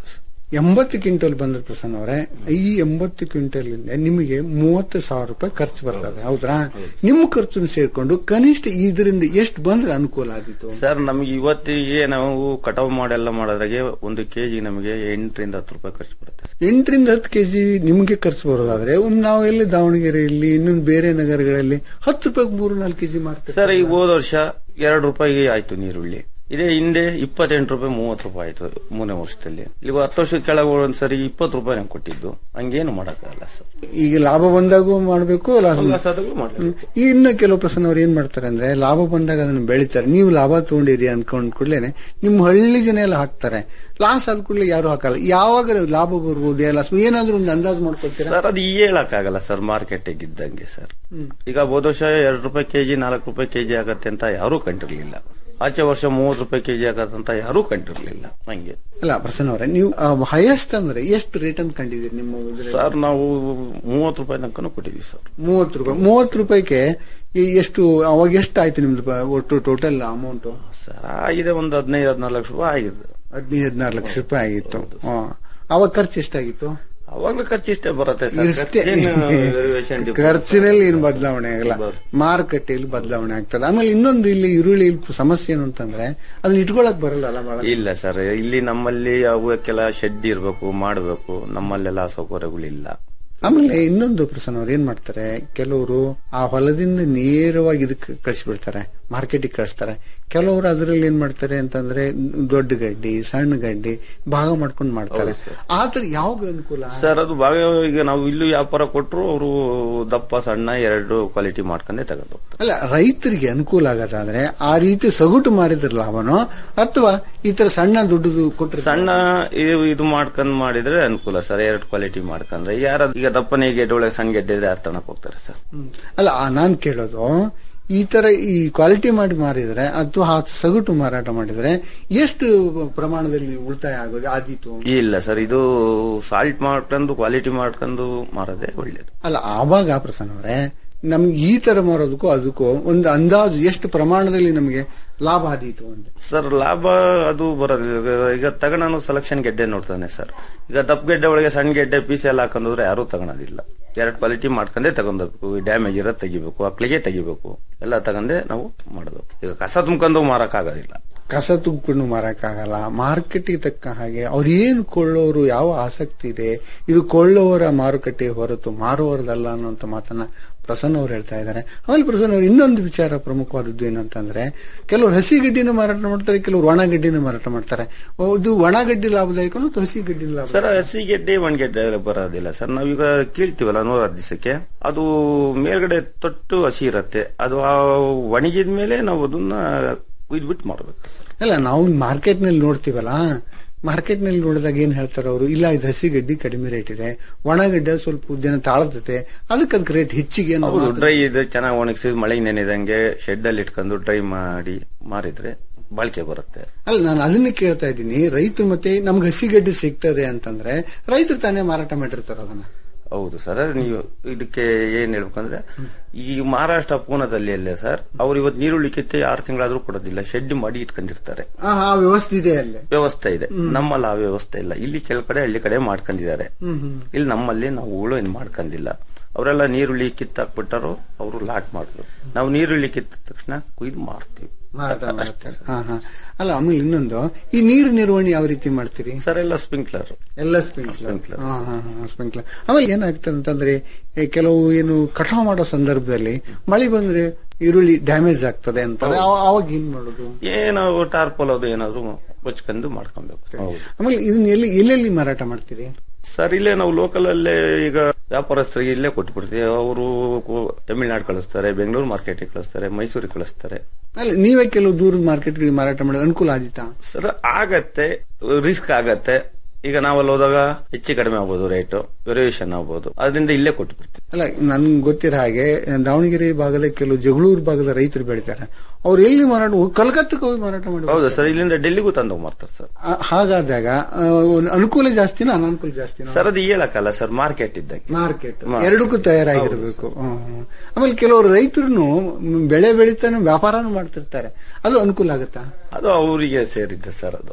F: ಎಂಬತ್ತು ಕ್ವಿಂಟಲ್ ಬಂದ್ರೆ ಪ್ರಸನ್ನ ಅವರೇ ಈ ಎಂಬತ್ತು ಕ್ವಿಂಟಲ್ ಇಂದ ನಿಮಗೆ ಮೂವತ್ತು ಸಾವಿರ ರೂಪಾಯಿ ಖರ್ಚು ಬರ್ತದೆ ಹೌದ್ರಾ ನಿಮ್ಮ ಖರ್ಚನ್ನು ಸೇರ್ಕೊಂಡು ಕನಿಷ್ಠ ಇದರಿಂದ ಎಷ್ಟು ಬಂದ್ರೆ ಅನುಕೂಲ ಆಗಿತ್ತು
G: ಸರ್ ನಮ್ಗೆ ಇವತ್ತಿಗೆ ನಾವು ಕಟಾವು ಮಾಡೆಲ್ಲ ಮಾಡೋದ್ರಾಗೆ ಒಂದು ಕೆಜಿ ನಮಗೆ ಎಂಟರಿಂದ ಹತ್ತು ರೂಪಾಯಿ ಖರ್ಚು ಬರುತ್ತೆ
F: ಎಂಟರಿಂದ ಹತ್ತು ಕೆಜಿ ನಿಮಗೆ ಖರ್ಚು ಬರೋದಾದ್ರೆ ಒಮ್ಮೆ ನಾವು ಎಲ್ಲಿ ದಾವಣಗೆರೆಯಲ್ಲಿ ಇನ್ನೊಂದು ಬೇರೆ ನಗರಗಳಲ್ಲಿ ಹತ್ತು ರೂಪಾಯಿ ಮೂರು ನಾಲ್ಕು ಕೆಜಿ ಮಾರ್ತಾರೆ
G: ಸರ್ ಈಗ ಹೋದ ವರ್ಷ ಎರಡು ರೂಪಾಯಿಗೆ ಆಯ್ತು ನೀರುಳ್ಳಿ ಇದೇ ಹಿಂದೆ ಇಪ್ಪತ್ತೆಂಟು ರೂಪಾಯಿ ಮೂವತ್ತು ರೂಪಾಯಿ ಆಯ್ತು ಮೂರನೇ ವರ್ಷದಲ್ಲಿ ಈಗ ಹತ್ತು ವರ್ಷದ ಕೆಳಗೆ ಒಂದ್ಸರಿ ಇಪ್ಪತ್ತು ರೂಪಾಯಿ ನಂಗೆ ಕೊಟ್ಟಿದ್ದು ಹಂಗೇನು ಮಾಡಕ್ಕಾಗಲ್ಲ ಸರ್
F: ಈಗ ಲಾಭ ಬಂದಾಗೂ ಮಾಡಬೇಕು ಲಾಸ್
G: ಲಾಸ್ ಆದಾಗ್ಲೂ ಮಾಡ್ಲೇಬೇಕು.
F: ಇನ್ನು ಕೆಲವು ಪ್ರಶ್ನೆ ಅವ್ರು ಏನ್ ಮಾಡ್ತಾರೆ ಅಂದ್ರೆ ಲಾಭ ಬಂದಾಗ ಅದನ್ನ ಬೆಳಿತಾರೆ ನೀವು ಲಾಭ ತಗೊಂಡಿರಿ ಅನ್ಕೊಂಡ್ ಕೂಡಲೇ ನಿಮ್ಮ ಹಳ್ಳಿ ಜನ ಎಲ್ಲ ಹಾಕ್ತಾರೆ ಲಾಸ್ ಆದ ಕೂಡಲೇ ಯಾರು ಹಾಕಲ್ಲ ಯಾವಾಗ ಲಾಭ ಬರ್ಬೋದು ಎಲ್ಲ ಏನಾದ್ರೂ ಒಂದು ಅಂದಾಜು ಮಾಡ್ಕೊತೀರಾ
G: ಸರ್ ಅದು ಹೇಳಕ್ಕಾಗಲ್ಲ ಸರ್ ಮಾರ್ಕೆಟ್ ಇದ್ದಂಗೆ ಸರ್ ಈಗ ಹೋದ ವರ್ಷ ಎರಡು ರೂಪಾಯಿ ಕೆಜಿ ನಾಲ್ಕು ರೂಪಾಯಿ ಕೆಜಿ ಆಗತ್ತೆ ಅಂತ ಯಾರೂ ಕಂಡಿರ್ಲಿಲ್ಲ ಆಚೆ ವರ್ಷ ಮೂವತ್ತು ರೂಪಾಯಿ ಕೆಜಿ ಆಗತ್ತೆ ಅಂತ ಯಾರೂ ಕಂಡಿರ್ಲಿಲ್ಲ ಹಂಗೆ
F: ಅಲ್ಲ ಪ್ರಸನ್ನ ಅವರೇ ನೀವು ಹೈಯೆಸ್ಟ್ ಅಂದ್ರೆ ಎಷ್ಟು ರೇಟ್ ಅನ್ನು ಕಂಡಿದ್ದೀರಿ ನಿಮ್ಮ ಇದ್ರಲ್ಲಿ?
G: ಸರ್ ನಾವು ಮೂವತ್ತು ರೂಪಾಯಿ ತನಕನೂ ಕೊಟ್ಟಿದ್ದೀವಿ ಸರ್
F: ಮೂವತ್ತು ರೂಪಾಯಿ ಮೂವತ್ತು ರೂಪಾಯಿಗೆ ಈ ಎಷ್ಟು ಅವಾಗ ಎಷ್ಟು ಆಯ್ತು ನಿಮ್ದು ಬ- ಒಟ್ಟು ಟೋಟಲ್ ಅಮೌಂಟ್
G: ಸರ್ ಆಗಿದೆ ಒಂದು ಹದಿನೈದು ಹದಿನಾರು ಲಕ್ಷ ರೂಪಾಯಿ ಆಗಿದೆ
F: ಹದಿನೈದು ಹದಿನಾರು ಲಕ್ಷ ರೂಪಾಯಿ ಆಗಿತ್ತು ಹಾ. ಅವಾಗ ಖರ್ಚು ಎಷ್ಟಾಗಿತ್ತು
G: ಅವಾಗ್ಲೂ ಖರ್ಚು ಇಷ್ಟೇ ಬರುತ್ತೆ ಸರ್
F: ಇಷ್ಟೇ.
G: ಖರ್ಚೇನು reservation difference
F: ಖರ್ಚಿನಲ್ಲಿ ಏನು ಬದಲಾವಣೆ ಆಗಲ್ಲ
G: ಬರ್-
F: ಮಾರುಕಟ್ಟೆಯಲ್ಲಿ ಬದಲಾವಣೆ ಆಗ್ತದೆ ಆಮೇಲೆ ಇನ್ನೊಂದು ಇಲ್ಲಿ ಈರುಳ್ಳಿ ಸಮಸ್ಯೆ ಏನು ಅಂತಂದ್ರೆ ಅದನ್ನ ಇಟ್ಕೊಳಕ್ ಬರಲ್ಲ ಅಲ್ಲ ಬಹಳ
G: ಇಲ್ಲ ಸರ್ ಇಲ್ಲಿ ನಮ್ಮಲ್ಲಿ ಅವಕ್ಕೆಲ್ಲ ಶೆಡ್ ಇರ್ಬೇಕು ಮಾಡಬೇಕು ನಮ್ಮಲ್ಲೆಲ್ಲ ಆ ಸೌಕರ್ಯಗಳಿಲ್ಲ
F: ಆಮೇಲೆ ಇನ್ನೊಂದು ಪ್ರಸನ್ನ ಅವ್ರು ಏನ್ ಮಾಡ್ತಾರೆ ಕೆಲವರು ಆ ಹೊಲದಿಂದ ನೇರವಾಗಿ ಇದಕ್ಕೆ ಕಳಿಸ್ಬಿಡ್ತಾರೆ ಮಾರ್ಕೆಟಿಗೆ ಕಳಿಸ್ತಾರೆ ಕೆಲವರು ಅದರಲ್ಲಿ ಏನ್ ಮಾಡ್ತಾರೆ ಅಂತಂದ್ರೆ ದೊಡ್ಡ ಗಡ್ಡಿ ಸಣ್ಣ ಗಡ್ಡಿ ಭಾಗ ಮಾಡ್ಕೊಂಡು ಮಾಡ್ತಾರೆ ಆತರ ಯಾವಾಗ ಅನುಕೂಲ
G: ಸರ್ ಅದು ಭಾಗ ಈಗ ನಾವು ಇಲ್ಲೂ ವ್ಯಾಪಾರ ಕೊಟ್ಟರು ಅವರು ದಪ್ಪ ಸಣ್ಣ ಎರಡು ಕ್ವಾಲಿಟಿ ಮಾಡ್ಕೊಂಡೇ ತಗೊಂಡು ಹೋಗ್ತಾರೆ.
F: ಅಲ್ಲ ರೈತರಿಗೆ ಅನುಕೂಲ ಆಗತ್ತಾದ್ರೆ ಆ ರೀತಿ ಸಗಟು ಮಾರಿದ್ರ ಲಾಭನೋ ಅಥವಾ ಈ ತರ ಸಣ್ಣ ದುಡ್ಡು ಕೊಟ್ಟರೆ
G: ಸಣ್ಣ ಇದು- ಇದು ಮಾಡ್ಕೊಂಡ್ ಮಾಡಿದ್ರೆ ಅನುಕೂಲ ಸರ್ ಎರಡು ಕ್ವಾಲಿಟಿ ಮಾಡ್ಕೊಂಡ್ರೆ ಯಾರ ಈಗ ದಪ್ಪನೇ ಗೆಡ್ಡೆ ಒಳಗೆ ಸಣ್ಣ ಗೆಡ್ಡೆ ಇದ್ರೆ ಯಾರು ತಗೊಳಕ್ ಹೋಗ್ತಾರೆ ಸರ್
F: ಅಲ್ಲ ಆ ನಾನ್ ಕೇಳೋದು ಈ ತರ ಈ ಕ್ವಾಲಿಟಿ ಮಾಡಿ ಮಾರಿದ್ರೆ ಅಥವಾ ಆ ಸಗಟು ಮಾರಾಟ ಮಾಡಿದ್ರೆ ಎಷ್ಟು ಪ್ರಮಾಣದಲ್ಲಿ ಉಳಿತಾಯ ಆಗೋದು ಆದೀತು
G: ಇಲ್ಲ ಸರ್ ಇದು ಸಾಲ್ಟ್ ಮಾಡ್ಕೊಂಡು ಕ್ವಾಲಿಟಿ ಮಾಡ್ಕೊಂಡು ಮಾರೋದೇ ಒಳ್ಳೇದು
F: ಅಲ್ಲ ಆವಾಗ ಪ್ರಸನ್ನ ಅವರೇ ನಮ್ಗೆ ಈ ತರ ಮಾರೋದಕ್ಕೂ ಅದಕ್ಕೂ ಒಂದು ಅಂದಾಜು ಎಷ್ಟು ಪ್ರಮಾಣದಲ್ಲಿ ನಮಗೆ ಲಾಭ ಆದೀತು ಅಂತ
G: ಸರ್ ಲಾಭ ಅದು ಬರೋದಿಲ್ಲ ಈಗ- ಈಗ ತಗೊಳನು ಸೆಲೆಕ್ಷನ್ ಗೆಡ್ಡೆ ನೋಡ್ತಾನೆ ಸರ್ ಈಗ ದಪ್ಪ ಗೆಡ್ಡೆ ಒಳಗೆ ಸಣ್ಣ ಗೆಡ್ಡೆ ಪೀಸ್ ಎಲ್ಲ ಹಾಕೊಂಡ್ರೆ ಯಾರು ತಗೊಳೋದಿಲ್ಲ ಎರಡು ಕ್ವಾಲಿಟಿ ಮಾಡ್ಕೊಂಡೇ ತಗೊಂಡೋಗ್ಬೇಕು ಡ್ಯಾಮೇಜ್ ಇರೋದ್ ತೆಗಿಬೇಕು ಅಕ್ಲಿಗೆ ತೆಗಿಬೇಕು ಎಲ್ಲ ತಗೊಂಡೇ ನಾವು ಮಾಡಬೇಕು ಈಗ ಕಸ ತುಂಬ್ಕೊಂಡು ಮಾರಕ್ ಆಗೋದಿಲ್ಲ
F: ಕಸ ತುಗ್ಕೊಂಡು ಮಾರಕ್ಕಾಗಲ್ಲ ಮಾರ್ಕೆಟ್ಗೆ ತಕ್ಕ ಹಾಗೆ ಅವ್ರು ಏನು ಕೊಳ್ಳೋರು ಯಾವ ಆಸಕ್ತಿ ಇದೆ ಇದು ಕೊಳ್ಳೋವರ ಮಾರುಕಟ್ಟೆ ಹೊರತು ಮಾರುವವರದಲ್ಲ ಅನ್ನುವಂತ ಮಾತನ್ನ ಪ್ರಸನ್ನ ಅವ್ರು ಹೇಳ್ತಾ ಇದ್ದಾರೆ ಆಮೇಲೆ ಪ್ರಸನ್ನ ಅವ್ರು ಇನ್ನೊಂದು ವಿಚಾರ ಪ್ರಮುಖವಾದದ್ದು ಏನಂತಂದ್ರೆ ಕೆಲವರು ಹಸಿ ಗಡ್ಡಿನ ಮಾರಾಟ ಮಾಡ್ತಾರೆ ಕೆಲವರು ಒಣ ಗಡ್ಡಿನ ಮಾರಾಟ ಮಾಡ್ತಾರೆ ಓ, ಇದು ಒಣ ಗಡ್ಡಿ ಲಾಭದಾಯಕ ಅಥವಾ ಹಸಿ ಗಡ್ಡಿ ಲಾಭ
G: ಸರ್ ಹಸಿ ಗೆಡ್ಡೆ ಒಣ ಗೆಡ್ಡೆ ಬರೋದಿಲ್ಲ ಸರ್ ನಾವೀಗ ಕೀಳ್ತೀವಲ್ಲ ನೂರ ಹತ್ತು ದಿವಸಕ್ಕೆ ಅದು ಮೇಲ್ಗಡೆ ತೊಟ್ಟು ಹಸಿ ಇರತ್ತೆ ಅದು ಆ ಒಣಗಿದ ಮೇಲೆ ನಾವು ಅದನ್ನ ಕುಯ್ದ್ಬಿಟ್ಟು ಮಾಡ್ಬೇಕು ಸರ್
F: ಅಲ್ಲ ನಾವು ಮಾರ್ಕೆಟ್ ನಲ್ಲಿ ನೋಡ್ತೀವಲ್ಲ ಮಾರ್ಕೆಟ್ ನಲ್ಲಿ ನೋಡಿದಾಗ ಏನ್ ಹೇಳ್ತಾರೆ ಅವರು ಇಲ್ಲ ಇದು ಹಸಿ ಗಡ್ಡಿ ಕಡಿಮೆ ರೇಟ್ ಇದೆ ಒಣ ಗಡ್ಡೆ ಸ್ವಲ್ಪ ದಿನ ತಾಳತತೆ ಅದಕ್ಕೆ ಅದಕ್ಕೆ ರೇಟ್ ಹೆಚ್ಚಿಗೆ ಅನ್ನೋ
G: ಹೌದು
F: ಮಾತು.
G: ಡ್ರೈ ಇದೆ ಚೆನ್ನಾಗಿ ಒಣಗಿಸಿದ್ ಮಳೆಗೆ ನೆನೆದಂಗೆ ಶೆಡ್ ಅಲ್ಲಿ ಇಟ್ಕೊಂಡು ಡ್ರೈ ಮಾಡಿ ಮಾರಿದ್ರೆ ಬಾಳಿಕೆ ಬರುತ್ತೆ
F: ಅಲ್ಲ ನಾನು ಅದನ್ನೇ ಕೇಳ್ತಾ ಇದ್ದೀನಿ ರೈತರು ಮತ್ತೆ ನಮ್ಗೆ ಹಸಿ ಗಡ್ಡೆ ಸಿಗ್ತದೆ ಅಂತಂದ್ರೆ ರೈತರು ತಾನೇ ಮಾರಾಟ ಮಾಡಿರ್ತಾರೆ ಅದನ್ನ
G: ಹೌದು ಸರ್ ನೀವು ಇದಕ್ಕೆ ಏನ್ ಹೇಳ್ಬೇಕಂದ್ರೆ ಈ ಮಹಾರಾಷ್ಟ್ರ ಪೂನಾದಲ್ಲಿ ಅಲ್ಲೇ ಸರ್ ಅವ್ರು ಇವತ್ತು ನೀರುಳ್ಳಿ ಕಿತ್ತೆ ಆರು ತಿಂಗಳಾದ್ರೂ ಕೊಡೋದಿಲ್ಲ ಶೆಡ್ ಮಾಡಿ ಇಟ್ಕೊಂಡಿರ್ತಾರೆ
F: ಆ ಆ ವ್ಯವಸ್ಥೆ ಇದೆ ಅಲ್ಲೇ
G: ವ್ಯವಸ್ಥೆ ಇದೆ ನಮ್ಮಲ್ಲಿ ಆ ವ್ಯವಸ್ಥೆ ಇಲ್ಲ ಇಲ್ಲಿ ಕೆಲ ಕಡೆ ಹಳ್ಳಿ ಕಡೆ ಮಾಡ್ಕೊಂಡಿದ್ದಾರೆ ಇಲ್ಲಿ ನಮ್ಮಲ್ಲಿ ನಾವು ಹುಳು ಏನ್ ಮಾಡ್ಕೊಂಡಿಲ್ಲ ಅವರೆಲ್ಲ ನೀರುಳ್ಳಿ ಕಿತ್ತಾಕ್ಬಿಟ್ಟಾರೋ ಅವರು ಲಾಟ್ ಮಾಡಿದ್ರು ನಾವು ನೀರುಳ್ಳಿ ಕಿತ್ತ ತಕ್ಷಣ ಕುಯ್ದು ಮಾರ್ತೀವಿ
F: ಮಾರಾಟ
G: ಅಷ್ಟೇ
F: ಮಾಡ್ತಾರೆ
G: ಸರ್.
F: ಹಾ ಹಾ ಅಲ್ಲ ಆಮೇಲೆ ಇನ್ನೊಂದು ಈ ನೀರು ನಿರ್ವಹಣೆ ಯಾವ ರೀತಿ ಮಾಡ್ತೀರಿ
G: ಸರ್ ಎಲ್ಲ ಸ್ಪ್ರಿಂಕ್ಲರ್
F: ಎಲ್ಲ ಸ್ಪ್ರಿಂಕ್ಲರ್
G: Sprinkler.
F: ಹಾ ಹಾ ಹಾ ಸ್ಪ್ರಿಂಕ್ಲರ್ ಆಮೇಲೆ ಏನಾಗ್ತದೆ ಅಂತಂದ್ರೆ ಈ ಕೆಲವು ಏನು ಕಟಾವು ಮಾಡೋ ಸಂದರ್ಭದಲ್ಲಿ ಮಳೆ ಬಂದ್ರೆ ಈರುಳ್ಳಿ ಡ್ಯಾಮೇಜ್ ಆಗ್ತದೆ ಅಂತಾರೆ ಅವ- ಅವಾಗ ಏನ್ ಮಾಡೋದು
G: ಏನೋ ಟಾರ್ಪಲ್ ಅದು ಏನಾದ್ರು ಹೊಚ್ಕೊಂಡು ಮಾಡ್ಕೊಬೇಕು ಹೌದು
F: ಆಮೇಲೆ ಇದನ್ನ ಎಲ್ಲಿ ಎಲ್ಲೆಲ್ಲಿ ಮಾರಾಟ ಮಾಡ್ತೀರಿ
G: ಸರ್ ಇಲ್ಲೇ ನಾವು ಲೋಕಲ್ ಅಲ್ಲೇ ಈಗ ವ್ಯಾಪಾರಸ್ಥರಿಗೆ ಇಲ್ಲೇ ಕೊಟ್ಬಿಡ್ತೀವಿ ಅವರು ತಮಿಳ್ನಾಡು ಕಳಿಸ್ತಾರೆ ಬೆಂಗಳೂರು ಮಾರ್ಕೆಟಿಗೆ ಕಳಿಸ್ತಾರೆ ಮೈಸೂರಿಗೆ ಕಳಿಸ್ತಾರೆ
F: ಅಲ್ಲ ನೀವೇ ಕೆಲವು ದೂರದ ಮಾರ್ಕೆಟ್ಗಳಿಗೆ ಮಾರಾಟ ಮಾಡೋದು ಅನುಕೂಲ ಆದಿತಾ
G: ಸರ್ ಆಗತ್ತೆ ರಿಸ್ಕ್ ಆಗತ್ತೆ ಈಗ ನಾವಲ್ಲಿ ಹೋದಾಗ ಹೆಚ್ಚು ಕಡಿಮೆ ಆಗ್ಬೋದು ರೇಟು ವೇರಿಯೇಷನ್ ಆಗ್ಬೋದು ಅದರಿಂದ ಇಲ್ಲೇ ಕೊಟ್ಬಿಡ್ತೀವಿ
F: ಅಲ್ಲ ನನ್ಗೆ ಗೊತ್ತಿರೋ ಹಾಗೆ ದಾವಣಗೆರೆ ಭಾಗದ ಕೆಲವು ಜಗಳೂರು ಭಾಗದ ರೈತರು ಬೆಳಿತಾರೆ ಅವ್ರು ಎಲ್ಲಿ ಮಾರಾಟ ಕಲ್ಕತ್ತಕ್ಕೆ ಹೋಗಿ ಮಾರಾಟ ಮಾಡಿ
G: ಹೌದಾ ಸರ್ ಇಲ್ಲಿಂದ ಡೆಲ್ಲಿಗೂ ತಂದು ಮಾರ್ತಾರೆ ಸರ್
F: ಆ- ಹಾಗಾದಾಗ ಆ, ಒಂದು ಅನುಕೂಲ ಜಾಸ್ತಿನ ಅನಾನುಕೂಲ ಜಾಸ್ತಿನ
G: ಸರ್ ಅದು ಹೇಳಕ್ಕಲ್ಲ ಸರ್ ಮಾರ್ಕೆಟ್ ಇದ್ದಂಗೆ
F: ಮಾರ್ಕೆಟ್
G: ಮಾ-
F: ಎರಡಕ್ಕೂ ತಯಾರಾಗಿರ್ಬೇಕು ಹ್ಮ್, ಹ್ಮ್. ಆಮೇಲೆ ಕೆಲವರು ರೈತರು ಬೆಳೆ ಬೆಳಿತಾನೆ ವ್ಯಾಪಾರನೂ ಮಾಡ್ತಿರ್ತಾರೆ ಅದು ಅನುಕೂಲ ಆಗುತ್ತಾ
G: ಅದು ಅವರಿಗೆ ಸೇರಿದ್ದೆ ಸರ್ ಅದು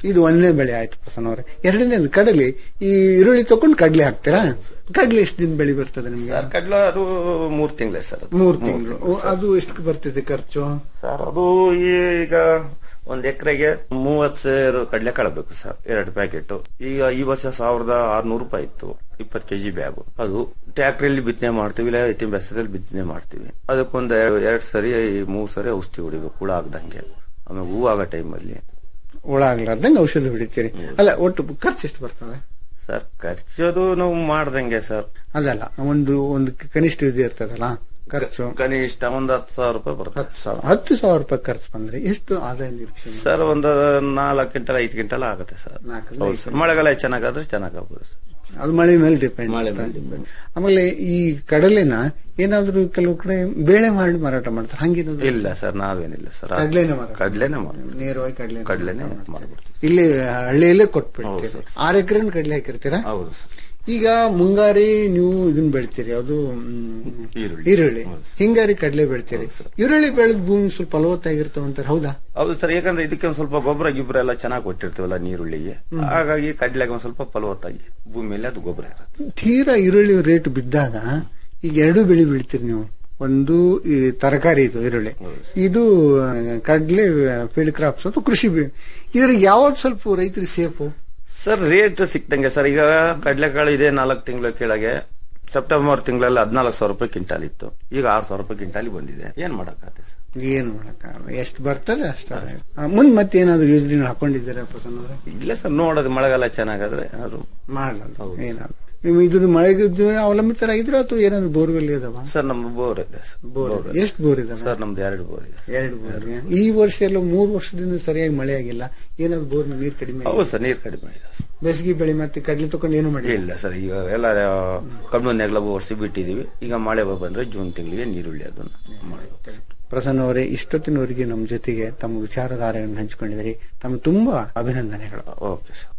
F: ಇದು ಒಂದನೇ ಬೆಳೆ ಆಯ್ತು ಪ್ರಸನ್ನ ಅವರೇ ಎರಡನೇದು ಕಡಲೆ ಈ ಈರುಳ್ಳಿ ತಗೊಂಡು ಕಡ್ಲೆ ಹಾಕ್ತೀರಾ ಕಡ್ಲೆ ಎಷ್ಟು ದಿನ ಬೆಳೆ ಬರ್ತದೆ ನಿಮ್ಗೆ
G: ಸರ್ ಕಡ್ಲ ಅದು ಮೂರ್ ತಿಂಗಳೇ ಸರ್ ಅದು.
F: ಮೂರ್ ತಿಂಗಳು ಅದು ಎಷ್ಟು ಬರ್ತಿದೆ ಖರ್ಚು
G: ಸರ್ ಅದು ಈಗ ಒಂದ್ ಎಕರೆಗೆ ಮೂವತ್ ಸೇರು ಕಡಲೆ ಕಳಬೇಕು ಸರ್ ಎರಡು ಪ್ಯಾಕೆಟ್ ಈಗ ಈ ವರ್ಷ ಸಾವಿರದ ಆರ್ನೂರು ರೂಪಾಯಿ ಇತ್ತು ಇಪ್ಪತ್ತು ಕೆಜಿ ಬ್ಯಾಗು ಅದು ಟ್ಯಾಕ್ಟ್ರಿಯಲ್ಲಿ ಬಿತ್ತನೆ ಮಾಡ್ತೀವಿ ಇಲ್ಲ ಎತ್ತಿನ ಬೆಸದಲ್ಲಿ ಬಿತ್ತನೆ ಮಾಡ್ತೀವಿ ಅದಕ್ಕೊಂದ್ ಎರಡ್ ಸರಿ ಮೂರ್ ಸರಿ ಔಷಧಿ ಹೊಡಿಬೇಕು ಹುಳ ಆಗದಂಗೆ ಆಮೇಲೆ ಹೂ ಆಗೋ ಟೈಮಲ್ಲಿ
F: ಒಳ ಆಗ್ಲಾರ್ದಂಗೆ ಔಷಧಿ ಹೊಡಿತೀರಿ ಅಲ್ಲ ಒಟ್ಟು ಖರ್ಚು ಎಷ್ಟು ಬರ್ತದೆ
G: ಸರ್ ಖರ್ಚದು ನಾವು ಮಾಡ್ದಂಗೆ ಸರ್
F: ಅದಲ್ಲ ಒಂದು ಒಂದು ಕನಿಷ್ಠ ಇದು ಇರ್ತದಲ್ಲ ಖರ್ಚು
G: ಕನಿಷ್ಠ ಒಂದ್ ಹತ್ತು ಸಾವಿರ ರೂಪಾಯಿ ಬರ್ತದೆ
F: ಹತ್ತು ಸಾವಿರ ಹತ್ತು ಸಾವಿರ ರೂಪಾಯಿ ಖರ್ಚು ಬಂದ್ರೆ ಎಷ್ಟು ಆದಾಯ ನಿರೀಕ್ಷೆ ಮಾಡಿ?
G: ಸರ್ ಒಂದು ನಾಲ್ಕು ಕ್ವಿಂಟಲ್ ಐದು ಕ್ವಿಂಟಲ್ ಆಗುತ್ತೆ ಸರ್
F: ನಾಲ್ಕರಿಂದ
G: ಹೌದು ಸರ್ ಮಳೆಗಾಲ ಚೆನ್ನಾಗಾದ್ರೆ ಚೆನ್ನಾಗಾಗ್ಬೋದು ಸರ್
F: ಅದು ಮಳೆ ಮೇಲೆ ಡಿಪೆಂಡ್
G: ಮಳೆ ಮೇಲೆ depend.
F: ಆಮೇಲೆ ಈ ಕಡಲೆನ ಏನಾದ್ರೂ ಕೆಲವು ಕಡೆ ಬೇಳೆ ಮಾಡಿ ಮಾರಾಟ ಮಾಡ್ತಾರೆ ಹಂಗೇನಾದ್ರು
G: ಇಲ್ಲ ಸರ್ ನಾವೇನಿಲ್ಲ ಸರ್
F: ಕಡ್ಲೆನೇ ಮಾರಾಟ
G: ಕಡ್ಲೆನೆ ಮಾಡ್ತೀವಿ
F: ನೇರವಾಗಿ ಕಡಲೆ
G: ಕಡ್ಲೆನೆ ಮಾಡ್ಬಿಡ್ತೀವಿ
F: ಇಲ್ಲಿ ಹಳ್ಳಿಯಲ್ಲೇ
G: ಹೌದು
F: ಕೊಟ್ಬಿಡ್ತೀರಿ
G: ಸರ್.
F: ಆರು ಎಕರೆ ಕಡಲೆ ಹಾಕಿರ್ತೀರಾ
G: ಹೌದು ಸರ್
F: ಈಗ ಮುಂಗಾರಿ ನೀವು ಇದನ್ನ ಬೆಳಿತೀರಿ ಅದು
G: ಈರುಳ್ಳಿ.
F: ಈರುಳ್ಳಿ
G: ಹೌದು ಸರ್.
F: ಹಿಂಗಾರಿ ಕಡಲೆ ಬೆಳಿತೀರಿ
G: ಹೌದು ಸರ್.
F: ಈರುಳ್ಳಿ ಬೆಳೆದ ಭೂಮಿ ಸ್ವಲ್ಪ ಫಲವತ್ತಾಗಿರ್ತಾವ ಅಂತಾರೆ ಹೌದಾ
G: ಹೌದು ಸರ್ ಯಾಕಂದ್ರೆ ಇದಕ್ಕೆ ಒಂದ್ ಸ್ವಲ್ಪ ಗೊಬ್ಬರ ಗಿಬ್ಬರ ಎಲ್ಲ ಚೆನ್ನಾಗಿ ಕೊಟ್ಟಿರ್ತೀವಲ್ಲ ನೀರುಳ್ಳಿಗೆ ಹಾಗಾಗಿ ಕಡ್ಲೆಗೆ ಒಂದ್ ಸ್ವಲ್ಪ ಫಲವತ್ತಾಗಿ ಭೂಮಿಯಲ್ಲಿ ಅದು ಗೊಬ್ಬರ ಇರುತ್ತೆ
F: ತೀರಾ ಈರುಳ್ಳಿ ರೇಟ್ ಬಿದ್ದಾಗ ಈಗ ಎರಡು ಬೆಳೆ ಬೆಳಿತೀರಿ ನೀವು ಒಂದು ಈ ತರಕಾರಿ ಇದು ಈರುಳ್ಳಿ ಇದು ಆ, ಕಡ್ಲೆ ಫೀಲ್ಡ್ ಕ್ರಾಪ್ಸ್ ಅಥವಾ ಕೃಷಿ ಬೆ- ಇದ್ರಿಗೆ ಯಾವ್ದು ಸ್ವಲ್ಪ ರೈತರಿಗೆ ಸೇಫು
G: ಸರ್ ರೇಟ್ ಸಿಕ್ತಂಗೆ ಸರ್ ಈಗ ಕಡ್ಲೆಕಾಳು ಇದೆ ನಾಲ್ಕು ತಿಂಗಳ ಕೆಳಗೆ ಸೆಪ್ಟೆಂಬರ್ ತಿಂಗಳಲ್ಲಿ ಹದಿನಾಲ್ಕು ಸಾವಿರ ರೂಪಾಯಿ ಕ್ವಿಂಟಾಲ್ ಇತ್ತು ಈಗ ಆರು ಸಾವಿರ ರೂಪಾಯಿ ಕ್ವಿಂಟಾಲ್ ಬಂದಿದೆ ಏನ್ ಮಾಡಕ್ಕಾಗತ್ತೆ ಸರ್
F: ಏನು ಮಾಡಕ್ಕಾಗಲ್ಲ ಎಷ್ಟು ಬರ್ತದೆ ಅಷ್ಟ ಮುಂದ್ ಮತ್ತೆ ಏನಾದ್ರು ಯೋಜನೆಗಳು ಹಾಕೊಂಡಿದ್ದೀರಾ ಪ್ರಸನ್ನ ಅವರೇ
G: ಇಲ್ಲ ಸರ್ ನೋಡೋದು ಮಳೆಗಾಲ ಚೆನ್ನಾಗಾದ್ರೆ ಅವರು
F: ಮಾಡಲ್ಲ ಏನಾದ್ರು ನೀವು ಇದು ಮಳೆಗೆ ಅವಲಂಬಿತರಾಗಿದ್ರೆ ಅಥವಾ ಏನಾದ್ರು ಬೋರ್ವೆಲ್ ಇದಾವ
G: ಸರ್ ನಮ್ಮ ಬೋರ್ ಇದೆ ಸರ್
F: ಬೋರ್ ಎಷ್ಟು ಬೋರ್ ಇದಾವೆ
G: ಸರ್ ನಮ್ದು ಎರಡು ಬೋರ್ ಇದೆ ಸರ್.
F: ಎರಡು ಬೋರ್ ಈ ವರ್ಷ ಎಲ್ಲ ಮೂರು ವರ್ಷದಿಂದ ಸರಿಯಾಗಿ ಮಳೆ ಆಗಿಲ್ಲ ಏನಾದ್ರು ಬೋರ್ ನೀರು ಕಡಿಮೆ ಆಗಿದೆ?
G: ಹೌದು ಸರ್ ನೀರು ಕಡಿಮೆ ಇದೆ ಸರ್.
F: ಬೇಸಿಗೆ ಬೆಳೆ ಮತ್ತೆ ಕಡ್ಲೆ ತಕೊಂಡು ಏನು ಮಾಡಿ
G: ಇಲ್ಲ ಸರ್ ಈಗ ಎಲ್ಲ ಕಬ್ಬು ನೆಗ್ಲ ವರ್ಷ ಬಿಟ್ಟಿದೀವಿ ಈಗ ಮಳೆ ಬಂದ್ರೆ ಜೂನ್ ತಿಂಗಳಿಗೆ ನೀರುಳ್ಳಿ ಅದನ್ನ ಮಾಡಬೇಕು ಸರ್.
F: ಪ್ರಸನ್ನ ಅವರೇ ಇಷ್ಟೊತ್ತಿನವರೆಗೆ ನಮ್ಮ ಜೊತೆಗೆ ತಮ್ಮ ವಿಚಾರಧಾರೆಯನ್ನು ಹಂಚಿಕೊಂಡಿದ್ರಿ ತಮಗೆ ತುಂಬಾ ಅಭಿನಂದನೆಗಳು
G: ಓಕೆ ಸರ್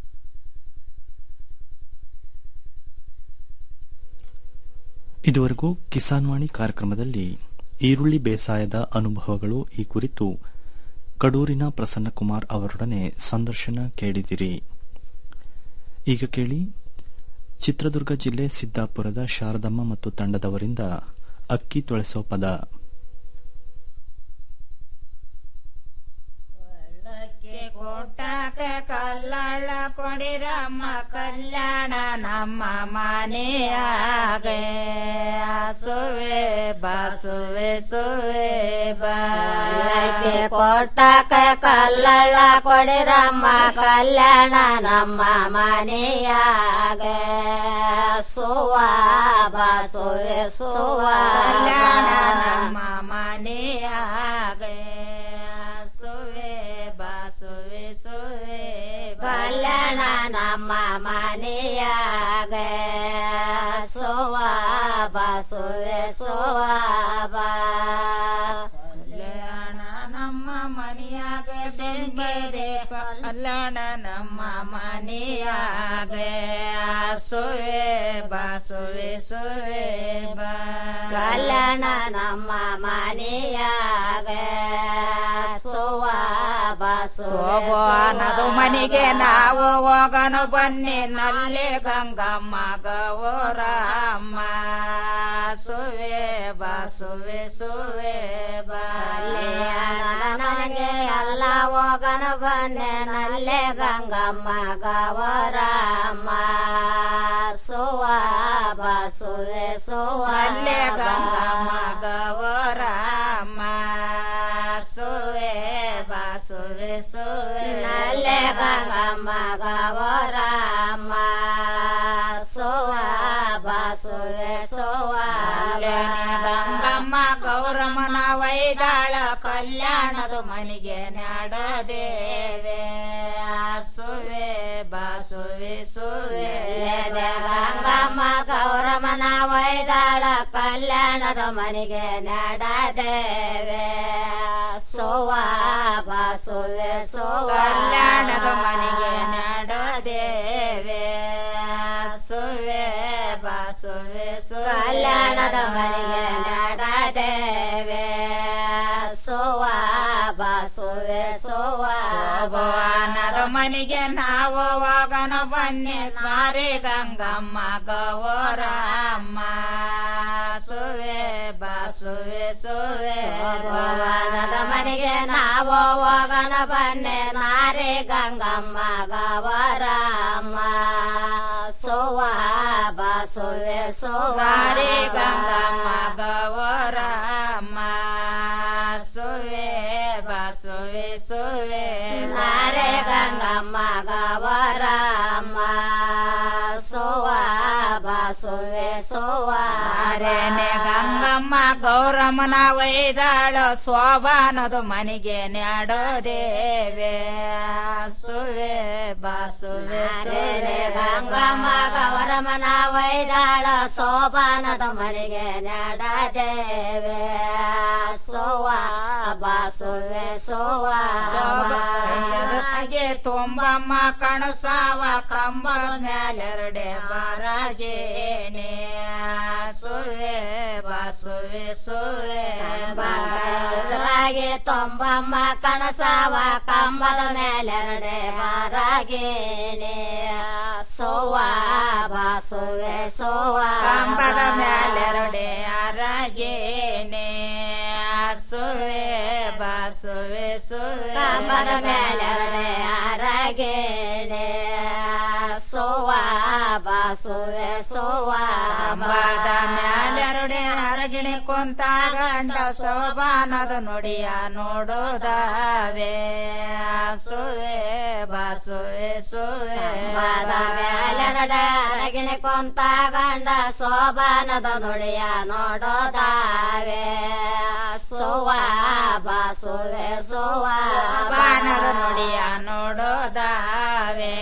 A: ಇದುವರೆಗೂ ಕಿಸಾನ್ ವಾಣಿ ಕಾರ್ಯಕ್ರಮದಲ್ಲಿ ಈರುಳ್ಳಿ ಬೇಸಾಯದ ಅನುಭವಗಳು ಈ ಕುರಿತು ಕಡೂರಿನ ಪ್ರಸನ್ನಕುಮಾರ್ ಅವರೊಡನೆ ಸಂದರ್ಶನ ಕೇಳಿದಿರಿ ಈಗ ಕೇಳಿ ಚಿತ್ರದುರ್ಗ ಜಿಲ್ಲೆ ಸಿದ್ದಾಪುರದ ಶಾರದಮ್ಮ ಮತ್ತು ತಂಡದವರಿಂದ ಅಕ್ಕಿ ತೊಳೆಸೋ ಪದ
H: ಒಳ್ಳಕ್ಕೆ ಕೋಟಕ್ಕೆ ಕಲ್ಲಳ ಕೊಡಿರಮ್ಮ ಕಲ್ಯಾಣ ನಮ್ಮ ಮನೆಯಾಗೆ ಸುವೆ ಬಾಸುವೆ ಸುವೆ ಬಾಕೆ ಕೋಟಕ್ಕೆ ಕಲ್ಲಳ ಕೊಡಿರಮ್ಮ ಕಲ್ಯಾಣ ನಮ್ಮ ಮನೆಯಾಗೆ ಸುವ ಬಾಸುವೆ ಸುವ ಕಲ್ಯಾಣ ನಮ್ಮ ಮನೆಯಾಗೆ ಸುವೆ ಬಾಸುವೆ ಸುವೆ ಕಲ್ಯಾಣ ನಮ್ಮ ಮನೆಯಾಗೆ ಸೋವ ಬಾಸುವೆ ಸೋವ ಕಲ್ಯಾಣ ನಮ್ಮ ಮನೆಯಾಗೆ ಬೆಂಗದೆ ಕಲ್ಯಾಣ ನಮ್ಮ ಮನೆಯಾಗೆ ಸುವೆ ಬಾಸುವೆ ಸುವೆ ಬಾ ಕಲ್ಯಾಣ ನಮ್ಮ ಮನೆಯಾಗೆ ಸೋವ ಬಾಸುವೆ ಮನೆಗೆ ನಾವು ಹೋಗನು ಬನ್ನಿ ನಲ್ಲಿ ಗಂಗಮ್ಮ ಗೌರಮ್ಮ ಸುವೆ ಬಾಸುವೆ ಸುವೆ ನನಗೆ ಎಲ್ಲ ಹೋಗನು ಬನ್ನಿ ನಲ್ಲೆ ಗಂಗಮ್ಮ ಗೌರಮ್ಮ ಸುವ ಬಾಸುವೆ ಸುವ ನಲ್ಲೆ ಗಂಗಮ್ಮ ಗೌರಮ್ಮ ಸುವೆ ಬಾಸುವೆ ಸುವೆ ನಲ್ಲೆ ಗಂಗಮ್ಮ ಗೌರಮ್ಮ ಸುವ ಬಾಸುವೆ ಸುವ ಗಂಗಮ್ಮ ಗೌರಮ್ಮನ ವೈದಾಳ ಕಲ್ಯಾಣದ ಮನೆಗೆ ನಾಡದೇವೆ ಸುವೆ ಬಾಸುವೆ ಸುವೆ ಗಂಗಮ್ಮ ಗೌರಮ್ಮನ ವೈದಾಳ ಕಲ್ಯಾಣದ ಮನೆಗೆ ನಾಡದೇವೆ ಸೋವ ಬಾಸುವೆ ಸೋವ ಕಲ್ಯಾಣದ ಮನೆಗೆ ನಾಡದೇವೆ ಸುವೆ ಬಾಸುವೆ ಸುವೆ ಕಲ್ಯಾಣದ ಮನೆಗೆ ನಾಡದೇವೆ ಸೋವ ಬಾಸುವೆ ಸೋವ ಭವನದ ಮನೆಗೆ ನಾವು ಹೋಗನ ಬನ್ನಿ ಮಾರಿ ಗಂಗಮ್ಮ ಗೌರಮ್ಮ ಸುವೆ ಬಾಸುವೆ ಸುವೆ
I: ಭವನದ ಮನೆಗೆ ನಾವು ಹೋಗನ ಬನ್ನೆ ನಾರಿ ಗಂಗಮ್ಮ ಗವರಮ್ಮ ಸುವ ಬಸುವೆ ಸುವ
H: ಮಾರಿ ಗಂಗಮ್ಮ ಗೌರಮ್ಮ ಸುವೆ ಬಾಸುವೆ ಸುವೆ
I: ನಾರೆ ಗಂಗಮ್ಮ ಗವರಮ್ಮ ಸುವ ಬಸುವೆ ಸುವ
H: ಅರೇನೆ ಗಂಗಮ್ಮ ಗೌರಮ್ಮನ ವೈದಾಳ ಶೋಭಾನದು ಮನೆಗೆ ನ್ಯಾಡೋ ದೇವೆ ಸುವೆ ಬಾಸುವೆ
I: ರೆ ಗಂಗಮ್ಮ ಗೌರಮ್ಮನ ವೈದಾಳ ಸೋಬಾನದ ಮನೆಗೆ ನಡದೇವೆ ಸೋವ ಬಾಸುವೆ ಸೋವ
H: ಹಾಗೆ ತುಂಬಮ್ಮ ಕಣಸಾವ ಕಂಬ ಮ್ಯಾಲೆರಡೆ ಬಾರಾಗೇನೆ ಸುವೆ ಬಾಸುವೆ ಸುವೆ
I: ರಾಗಿ ತೊಂಬಮ್ಮ ಕಣಸಾವ ಕಂಬದ ಮೇಲೆರಡೆ ಬಾರಾಗೇನೆ ಸೋವ ಬಾಸುವೆ ಸೋವ
H: ಕಂಬದ ಮ್ಯಾಲೆರಡೆ ಅರಗೇನೆ ಸುವೆ ಬಾಸುವೆ ಸುವೆ
I: ಕಂಬದ ಮೇಲೆರಡೆ ಅರಗೇನೆ ಸೋವ ಬಾಸುವೆ ಸೋವ
H: ಕಂಬದ ಮ್ಯಾಲೆರಡೆ ಅರಗಿಣಿ ಕುಂತ ಗಂಡ ಶೋಭಾನದ ನುಡಿಯ ನೋಡೋದಾವೆ ಸುವೆ ಬಾಸುವೆ ಸುವೆ
I: ಕಂಬದ ಮೇಲೆರಡೆ ಅರಗಿಣಿ ಕೊಂತ ಗಂಡ ಸೋಬಾನದ ನುಡಿಯ ನೋಡೋದಾವೆ ಸೋವ ಬಾಸುವೆ ಸೋವ
H: ಬಾನದ ನುಡಿಯ ನೋಡೋದಾವೆ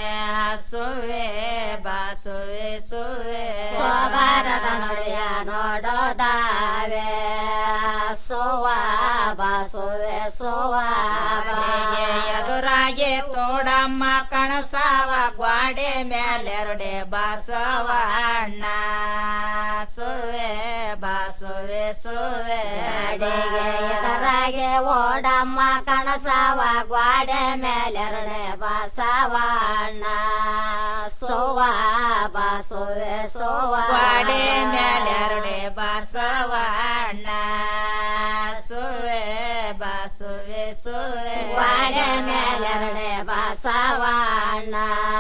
H: ಸುವೆ ಬಾಸುವೆ ಸುವೆ
I: ಸೋಬಾನದ ನುಡಿಯ ನೋಡೋದಾವೆ ಸೋವ ಬಾಸುವೆ ಸೋವ
H: ಮನೆಗೆ ಎದುರಾಗೆ ತೋಡಮ್ಮ ಕಣಸಾವ ಗ್ವಾಡೆ ಮ್ಯಾಲೆರಡೆ ಬಾಸವಣ್ಣ ಸುವೆ ಬಾಸುವೆ ಸುವೆ
I: ಅಡಿಗೆ ಎದರಾಗೆ ಓಡಮ್ಮ ಕಣಸವ ಗ್ವಾಡೆ ಮೇಲೆರಡೆ ಬಸವಣ್ಣ ಸೋವ ಬಾಸುವೆ ಸೋವ
H: ಗ್ವಾಡೆ ಮ್ಯಾಲೆರಡೆ ಬಾಸವಣ್ಣ ಸುವೆ ಬಾಸುವೆ ಸುವೆ
I: ಗ್ವಾಡೆ ಮೇಲೆರಡೆ ಬಸವಣ್ಣ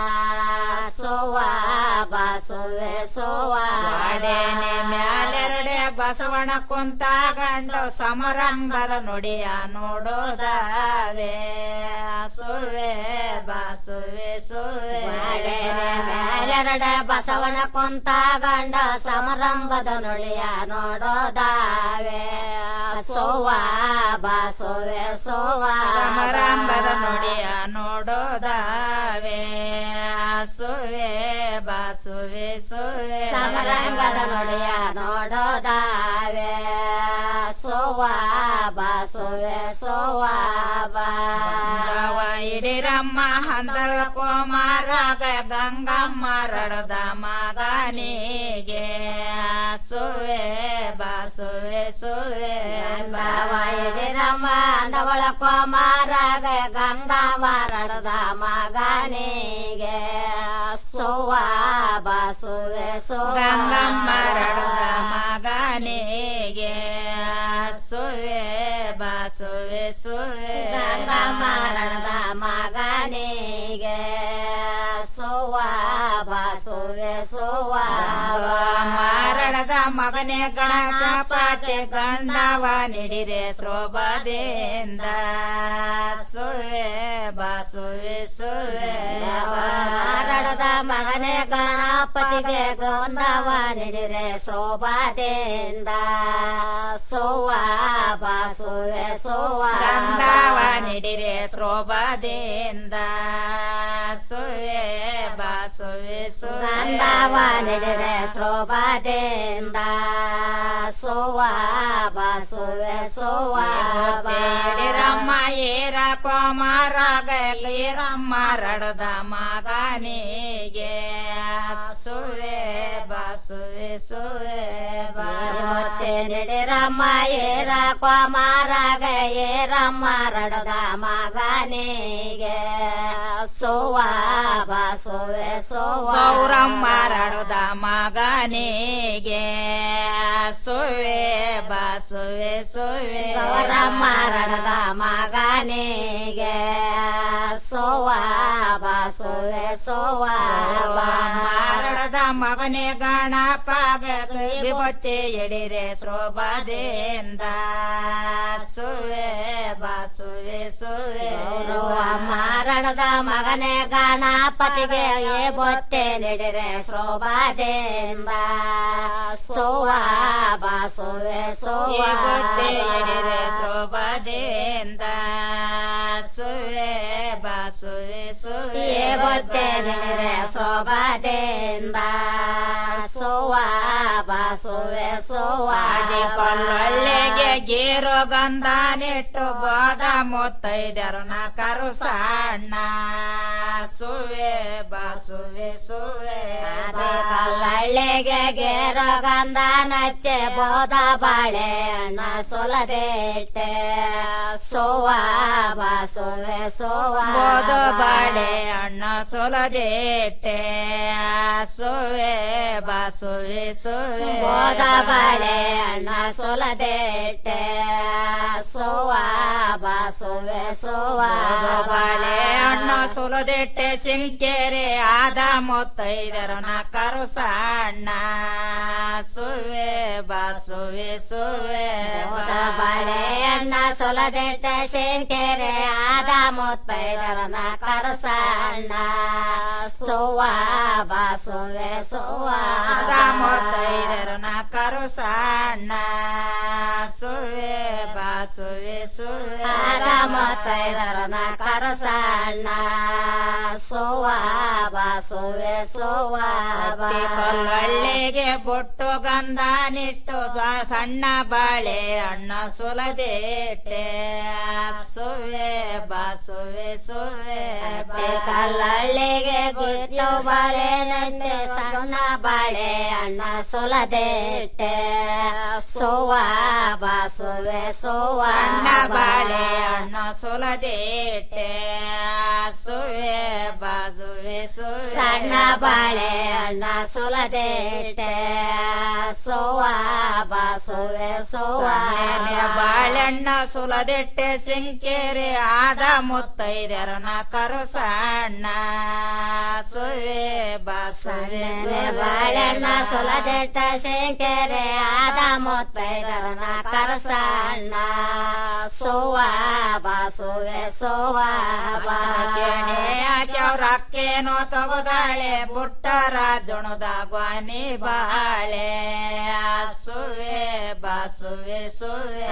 I: ಸೋವ ಬಾಸುವೆ ಸೋವ
H: ವಾಡೆನೆ ಮ್ಯಾಲೆರಡೆ ಬಸವಣ ಕುಂತ ಗಂಡ ಸಮಾರಂಭದ ನುಡಿಯ ನೋಡೋದಾವೆ ಸುವೆ ಬಾಸುವೆ ಸುವೆ
I: ವಾಡೆನೆ ಮೇಲೆರಡೆ ಬಸವಣ ಕೊಂತ ಗಂಡ ಸಮಾರಂಭದ ನುಳಿಯ ನೋಡೋದಾವೆ ಸೋವ ಬಾಸುವೆ ಸೋವ
H: ಸಮಾರಂಭದ ನುಡಿಯ ನೋಡೋದಾವೆ ಸುವೆ ಬಾಸುವೆ ಸುವೆ
I: ಸಮರಂಗದ ನುಡಿಯ ನೋಡೋದಾವೆ ಸೋವ ಬಾಸುವೆ ಸೋವ ಬಾ
H: ಗವ ಇಡಿರಮ್ಮ ಹಂದರ ಕುಮಾರಗ ಗಂಗಮ್ಮ ರಡದ ಮಗನಿಗೆ ಸುವೆ ಬಾಸುವೆ ಸುವೆ
I: ಬಾವೈಡಿರಮ್ಮ ಅಂದವಳ ಕೋಮಾರಾಗ ಗಂಗಾವರಡದ ಮಗನಿಗೆ ಸೋವ ಬಾಸುವೆ ಸೋವ
H: ಗಂಗಮ್ಮ ರಡದ ಮಗನಿಗೆ ಸುವೆ ಬಾಸುವೆ ಸುವೆ
I: ಗಂಗಮ್ಮರಡದ ಮಗನಿಗೆ ಸೋವ ಬಾಸುವೆ ಸೋವ
H: ಮಾರಣದ ಮಗನೇ ಗಣಪತಿ ಗಂಡವ ನಿಡಿರೆ ಶೋಭದಿಂದ ಸುವೆ ಬಾಸುವೆ ಸುವೆ
I: ಮಾರಣದ ಮಗನೇ ಗಣಪತಿಗೆ ಗೊಂದವ ನಿಡಿರೆ ಶೋಭಾದಿಂದ ಸೋವ ಬಾಸುವೆ ಸೋವ
H: ಗಂಡವ ನಿಡಿರೆ ಶೋಭದಿಂದ ಸುವೆ ಬಾಸುವೆ ಸುವೆ
I: ಗಂಧವ ನಿಡಿರೆ ಶೋಭಾದಿಂದ ಸೋವ ಬಾಸುವೆ ಸೋವ
H: ಬೇಡಿರಮ್ಮ ಏರ ಕುಮಾರಗ ಏರಮ್ಮ ರಡದ ಮಗನಿಗೆ ಸುವೆ ಬಾಸುವೆ ಸುವೆ
I: ಮತ್ತೆ ನಿಡಿರ ಏರಮ್ಮ ಏರ ಕ್ವಾಮಾರಾಗ ಏರಮ್ಮ ರಡದ ಮಗನಿಗೆ ಸೋವ ಬಸುವೆ ಸೋವ
H: ಗೌರಮ್ಮ ರಡದ ಮಗನಿಗೆ ಸುವೆ ಬಸುವೆ ಸುವೆ
I: ಗೌರಮ್ಮ ರಡದ ಮಗನಿಗೆ ಸೋವ ಬಸುವೆ ಸೋವ
H: ಮಾರಡದ ಮಗನೇ ಗಣಪಾಗ ಗೊತ್ತೆ ಎಡಿರೆ ಶೋಭಾದಿಂದ ಸುವೆ ಬಸುವೆ ಸುವೆ
I: ಮಾರಣದ ಮಗನೇ ಗಣಪತಿಗೆ ಏ ಬೊತ್ತೆ ನಿಡಿರೆ ಶೋಭಾದಿಂದ ಸೋವ ಬಸುವೆ ಸೋವ
H: ಗೊತ್ತೆ ಎಡಿರೆ ಶೋಭಾದಿಂದ ಸುವೆ ಬಸುವೆ ಸುವೆ
I: ಏ ಬೊತ್ತೆ ನಿಡಿರೆ ಶೋಭಾದಿಂದ ಸೋವ ಬಸುವೆ ಸೋವ
H: ಕೊಲ್ಲೊಳ್ಳೆಗೆ ಗೇರು ಗಂಧ ನೆಟ್ಟು ಬೋದ ಮುತ್ತೈದರನ ಕರು ಸಣ್ಣ ಸುವೆ ಬಸುವೆ ಸುವೆ
I: ಕಲ್ಲಳ್ಳಿಗೆ ಗೇರ ಗಂಧ ನಚ್ಚೆ ಬೋದ ಬಾಳೆ ಅಣ್ಣ ಸೊಲದೇಟೆ ಸೋವ ಬಸುವೆ ಸೋವ
H: ಬೋದ ಬಾಳೆ ಅಣ್ಣ ಸೊಲದೇಟೆ ಸುವೆ ಬಸುವೆ ಸುವೆ
I: ಬೋದ ಬಾಳೆ ಅಣ್ಣ ಸೊಲದೇಟೆ ಸೋವ ಬಸುವೆ ಸೋವ
H: ಬಾಳೆ ಅಣ್ಣ ಸುಲದೆಟ್ಟೆ ಸಿಂಕೆರೆ ಆದ ಮೊತ್ತೈದರನ ಕರು ಸಣ್ಣ ಸುವೆ ಬಸುವೆ ಸುವೆ
I: ಬೋದ ಬಾಳೆ ಅಣ್ಣ ಸೊಲದೇಟೆ ಶಂಕೆರೆ ಆದ ಮುತ್ತೈದರನ ಕರಸಣ್ಣ ಸೋವ ಬಸುವೆ ಸೋವ
H: ಆದ ಮೊತ್ತೈದರನ ಕರು ಸಣ್ಣ ಸುವೆ ಬಸುವೆ ಸುವೆ
I: ಆದ ಮುತ್ತೈದರನ ಕರಸಣ್ಣ ಸೋವ ಬಸುವೆ ಸೋವ
H: ಕೊಲ್ಲೊಳ್ಳೆಗೆ ಬೊಟ್ಟು ಗಂಧ ನಿಟ್ಟು ಗ- ಸಣ್ಣ ಬಾಳೆ ಅಣ್ಣ ಸುಲದೇಟೆ ಸುವೆ ಬಸುವೆ ಸುವೆ
I: ಕಲ್ಲಳ್ಳಿಗೆ ಗುದ್ದು ಬಾಳೆ ನಂದೆ ಸಣ್ಣ ಬಾಳೆ ಅಣ್ಣ ಸೊಲದೇಟೆ ಸೋವ ಬಸುವೆ ಸೋವ
H: ಸಣ್ಣ ಬಾಳೆ ಅಣ್ಣ ಸುಲದೇಟೆ ಸುವೆ ಬಸುವೆ ಸುವೆ
I: ಸಣ್ಣ ಬಾಳೆ ಅಣ್ಣ ಸೊಲದೇಟೆ ಸೋವ ಬಸುವೆ ಸೋವ
H: ಸಣ್ಣನೆ ಬಾಳೆಣ್ಣ ಸುಲದೆಟ್ಟೆ ಸಿಂಕೆರೆ ಆದ ಮುತ್ತೈದರನ ಕರು ಸಣ್ಣ ಸುವೆ ಬಸುವೆ
I: ಸಣ್ಣನೆ ಬಾಳೆಣ್ಣ ಸೊಲದೇಟ ಶಂಕರೆ ಆದ ಮುತ್ತೈದರನ ಕರಸಣ್ಣ ಸೋವ ಬಸುವೆ ಸೋವ
H: ಕೆಣೆ ಹಾಕ್ಯವ್ರ ಅಕ್ಕೇನೋ ತಗೋದಾಳೆ ಬುಟ್ಟರ ಜುಣದ ಗ್ವಾನಿ ಬಾಳೆ ಸುವೆ ಬಸುವೆ ಸುವೆ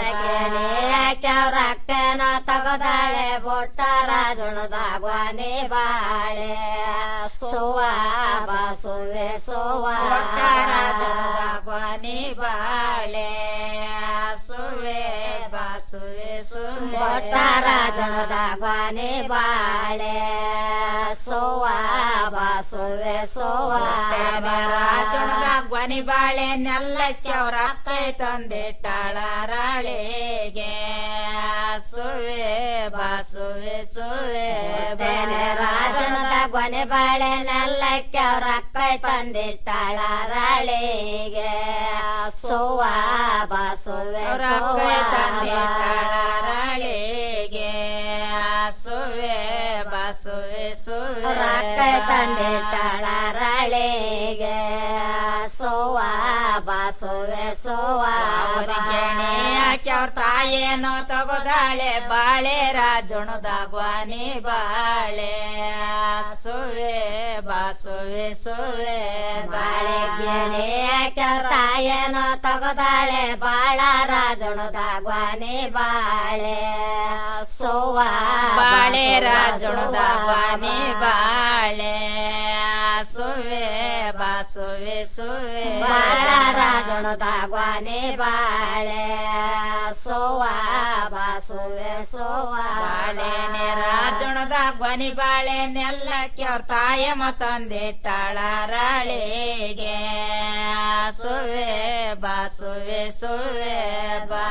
I: ರಕ್ಕನ ತಗದಾಳೆ ಬೊಟ್ಟರ ಜುಣದಾಗ್ವಾನಿ ಬಾಳೆ ಸೋವ ಬಸುವೆ ಸೋವ
H: ಬುಟ್ಟರ ಜುಣದ ಗ್ವಾನಿ ಬಾಳೆ ಸುವೆ ಬಸುವೆ ಸುವೆ
I: ಬೊಟ್ಟರ ಜುಣದಾಗ್ವಾನಿ ಬಾಳೆ ಸೋವ ಬಸುವೆ ಸೋವ
H: ರಾಜುಣದ ಗ್ವನಿ ಬಾಳೆ ನೆಲ್ಲಕ್ಕೆ ಅವ್ರ ಅಕ್ಕೈ ತಂದಿಟ್ಟಾಳರಾಳಿಗೆ ಸುವೆ ಬಸುವೆ ಸುವೆ
I: ರಾಜನದ ಗೊನೆ ಬಾಳೆ ನೆಲ್ಲಕ್ಕೆ ಅವ್ರ ಅಕ್ಕೈ ತಂದಿಟ್ಟಾಳ ರಾಳಿಗೆ ಸೋವ ಬಸುವೆ
H: ಅವ್ರ ಅಕ್ಕೈ ತಂದಿಟ್ಟಾಳರಾಳಿಗೆ ಸುವೆ ಬಸುವೆ ಸುವೆ
I: ಅಕ್ಕೈ ತಂದಿಟ್ಟಾಳ ರಾಳಿಗೆ ಸೋವ ಬಸುವೆ ಸೋವ
H: ಗೆಣೆ ಹಾಕಿ ಅವ್ರ ತಾಯೇನೋ ತಗೋದಾಳೆ ಬಾಳೆ ರಾಜುಣದ ಗ್ವಾನಿ ಬಾಳೆ ಸುವೆ ಬಸುವೆ ಸುವೆ
I: ಬಾಳೆ ಗೆಣೆ ಹಾಕ್ಯವ್ರ ತಾಯೇನೋ ತಗದಾಳೆ ಬಾಳ ರಾಜುಣದ ಗ್ವಾನಿ ಬಾಳೆ ಸೋವ
H: ಬಾಳೆ ರಾಜುಣದ ಗ್ವಾನಿ ಬಾಳೆ ಸುವೆ ಬಸುವೆ ಸುವೆ
I: ಬಾಳ ರಾಜುಣದ ಗ್ವಾನಿ ಬಾಳೆ ಸೋವ ಬಸುವೆ ಸೋವ
H: ಬಾಳೆನೆ ರಾಜುಣದ ಗೊನಿ ಬಾಳೆ ನೆಲ್ಲಕ್ಕೆ ಅವ್ರ ತಾಯ ಮತ್ತೊಂದಿಟ್ಟಾಳ ರಳಿಗೆ ಸುವೆ ಬಾ ಸುವೆ ಸುವೆ ಬಾ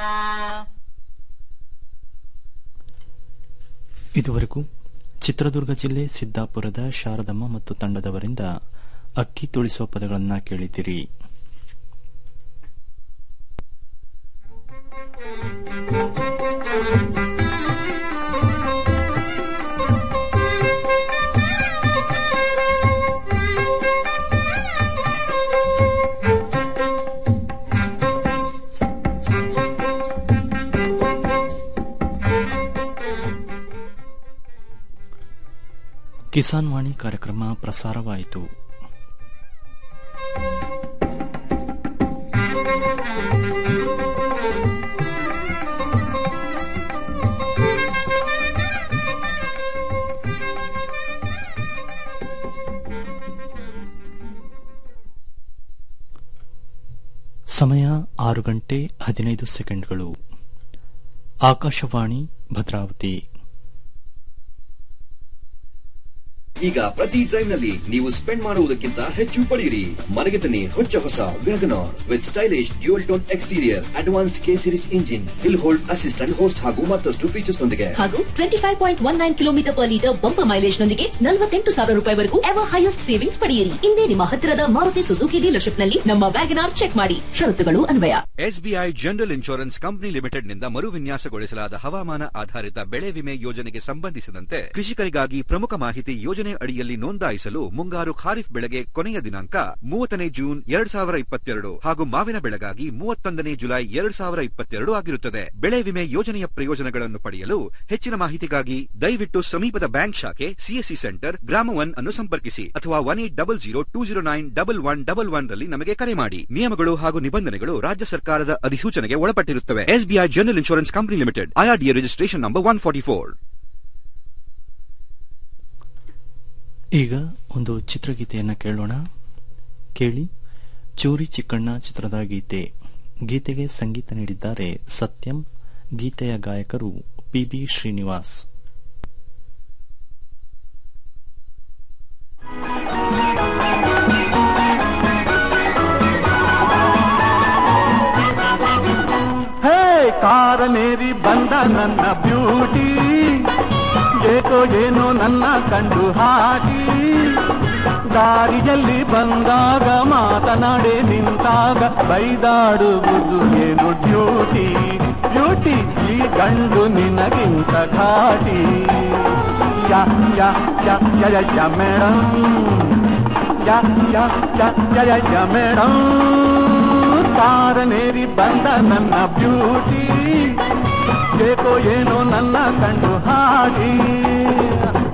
A: ಇದುವರೆಗೂ ಚಿತ್ರದುರ್ಗ ಜಿಲ್ಲೆ ಸಿದ್ದಾಪುರದ ಶಾರದಮ್ಮ ಮತ್ತು ತಂಡದವರಿಂದ ಅಕ್ಕಿ ತುಳಿಸುವ ಪದಗಳನ್ನ ಕೇಳಿದಿರಿ ಕಿಸಾನ್ ವಾಣಿ ಕಾರ್ಯಕ್ರಮ ಪ್ರಸಾರವಾಯಿತು ಸಮಯ ಆರು ಗಂಟೆ ಹದಿನೈದು ಸೆಕೆಂಡ್ಗಳು ಆಕಾಶವಾಣಿ ಭದ್ರಾವತಿ
J: ಈಗ ಪ್ರತಿ ಡ್ರೈವ್ ನಲ್ಲಿ ನೀವು ಸ್ಪೆಂಡ್ ಮಾಡುವುದಕ್ಕಿಂತ ಹೆಚ್ಚು ಪಡೆಯಿರಿ ಮನೆಗೆ ತನ್ನಿ ಹೊಚ್ಚ ಹೊಸ WagonR with stylish dual tone exterior advance K series engine hill hold assistant host ಹಾಗೂ ಮತ್ತಷ್ಟು ಫೀಚರ್ಸ್ ನೊಂದಿಗೆ
K: ಹಾಗೂ twenty five point one nine kilometre per litre bumper mileage ನೊಂದಿಗೆ ನಲವತ್ತೆಂಟು ಸಾವಿರ ರೂಪಾಯಿವರೆಗೂ ಎವರ್ ಹೈಯೆಸ್ಟ್ ಸೇವಿಂಗ್ಸ್ ಪಡೆಯಿರಿ ಇಂದೇ ನಿಮ್ಮ ಹತ್ತಿರದ ಮಾರುತಿ ಸುಜುಕಿ ಡೀಲರ್ಶಿಪ್ ನಲ್ಲಿ ನಮ್ಮ ವ್ಯಾಗನಾರ್ ಚೆಕ್ ಮಾಡಿ ಷರತ್ತುಗಳು ಅನ್ವಯ
L: SBI general insurance company limited ನಿಂದ ಮರುವಿನ್ಯಾಸಗೊಳಿಸಲಾದ ಹವಾಮಾನ ಆಧಾರಿತ ಬೆಳೆ ವಿಮೆ ಯೋಜನೆಗೆ ಸಂಬಂಧಿಸಿದಂತೆ ಕೃಷಿಕರಿಗಾಗಿ ಪ್ರಮುಖ ಮಾಹಿತಿ ಯೋಜನೆ ಅಡಿಯಲ್ಲಿ ನೋಂದಾಯಿಸಲು ಮುಂಗಾರು ಖಾರಿಫ್ ಬೆಳೆಗೆ ಕೊನೆಯ ದಿನಾಂಕ ಮೂವತ್ತನೇ ಜೂನ್ ಎರಡ್ ಸಾವಿರ ಇಪ್ಪತ್ತೆರಡು ಹಾಗೂ ಮಾವಿನ ಬೆಳೆಗಾಗಿ ಮೂವತ್ತೊಂದನೇ ಜುಲೈ ಎರಡ್ ಸಾವಿರ ಇಪ್ಪತ್ತೆರಡು ಆಗಿರುತ್ತದೆ ಬೆಳೆ ವಿಮೆ ಯೋಜನೆಯ ಪ್ರಯೋಜನಗಳನ್ನು ಪಡೆಯಲು ಹೆಚ್ಚಿನ ಮಾಹಿತಿಗಾಗಿ ದಯವಿಟ್ಟು ಸಮೀಪದ ಬ್ಯಾಂಕ್ ಶಾಖೆ ಸಿಎಸ್ಸಿ ಸೆಂಟರ್ ಗ್ರಾಮ ಒನ್ ಅನ್ನು ಸಂಪರ್ಕಿಸಿ ಅಥವಾ one eight double zero two zero nine double one double one ರಲ್ಲಿ ನಮಗೆ ಕರೆ ಮಾಡಿ ನಿಯಮಗಳು ಹಾಗೂ ನಿಬಂಧನೆಗಳು ರಾಜ್ಯ ಸರ್ಕಾರದ ಅಧಿಸೂಚನೆಗೆ ಒಳಪಟ್ಟಿರುತ್ತವೆ SBI general insurance company limited IRDA registration number one forty four
A: ಈಗ ಒಂದು ಚಿತ್ರಗೀತೆಯನ್ನ ಕೇಳೋಣ ಕೇಳಿ ಚೂರಿ ಚಿಕ್ಕಣ್ಣ ಚಿತ್ರದ ಗೀತೆ ಗೀತೆಗೆ ಸಂಗೀತ ನೀಡಿದ್ದಾರೆ ಸತ್ಯಂ ಗೀತೆಯ ಗಾಯಕರು ಪಿ ಬಿ ಶ್ರೀನಿವಾಸ್
M: ಹೇ ಕಾರ ಮೇರಿ ಬಂದ ನನ್ನ ಬ್ಯೂಟಿ ಏಕೋ ಏನೋ ನನ್ನ ಕಂಡು ಹಾಕಿ ದಾರಿಯಲ್ಲಿ ಬಂದಾಗ ಮಾತನಾಡೆ ನಿಂತಾಗ ಬೈದಾಡುವುದು ಏನು ಡ್ಯೂಟಿ ಬ್ಯೂಟಿ ಈ ಗಂಡು ನಿನಗಿಂತ ಘಾಟಿ ಯಾ ಯಾ ಯಾ ಯಾ ಯಾ ಯಾ ಮೇಡಮ್ ಯಾ ಯಾ ಯಾ ಯಾ ಯಾ ಯಾ ಮೇಡಮ್ ಕಾರನೇರಿ ಬಂದ ನನ್ನ ಬ್ಯೂಟಿ ಏಕೋ ಏನೋ ನನ್ನ ಕಂಡು ಹಾಡಿ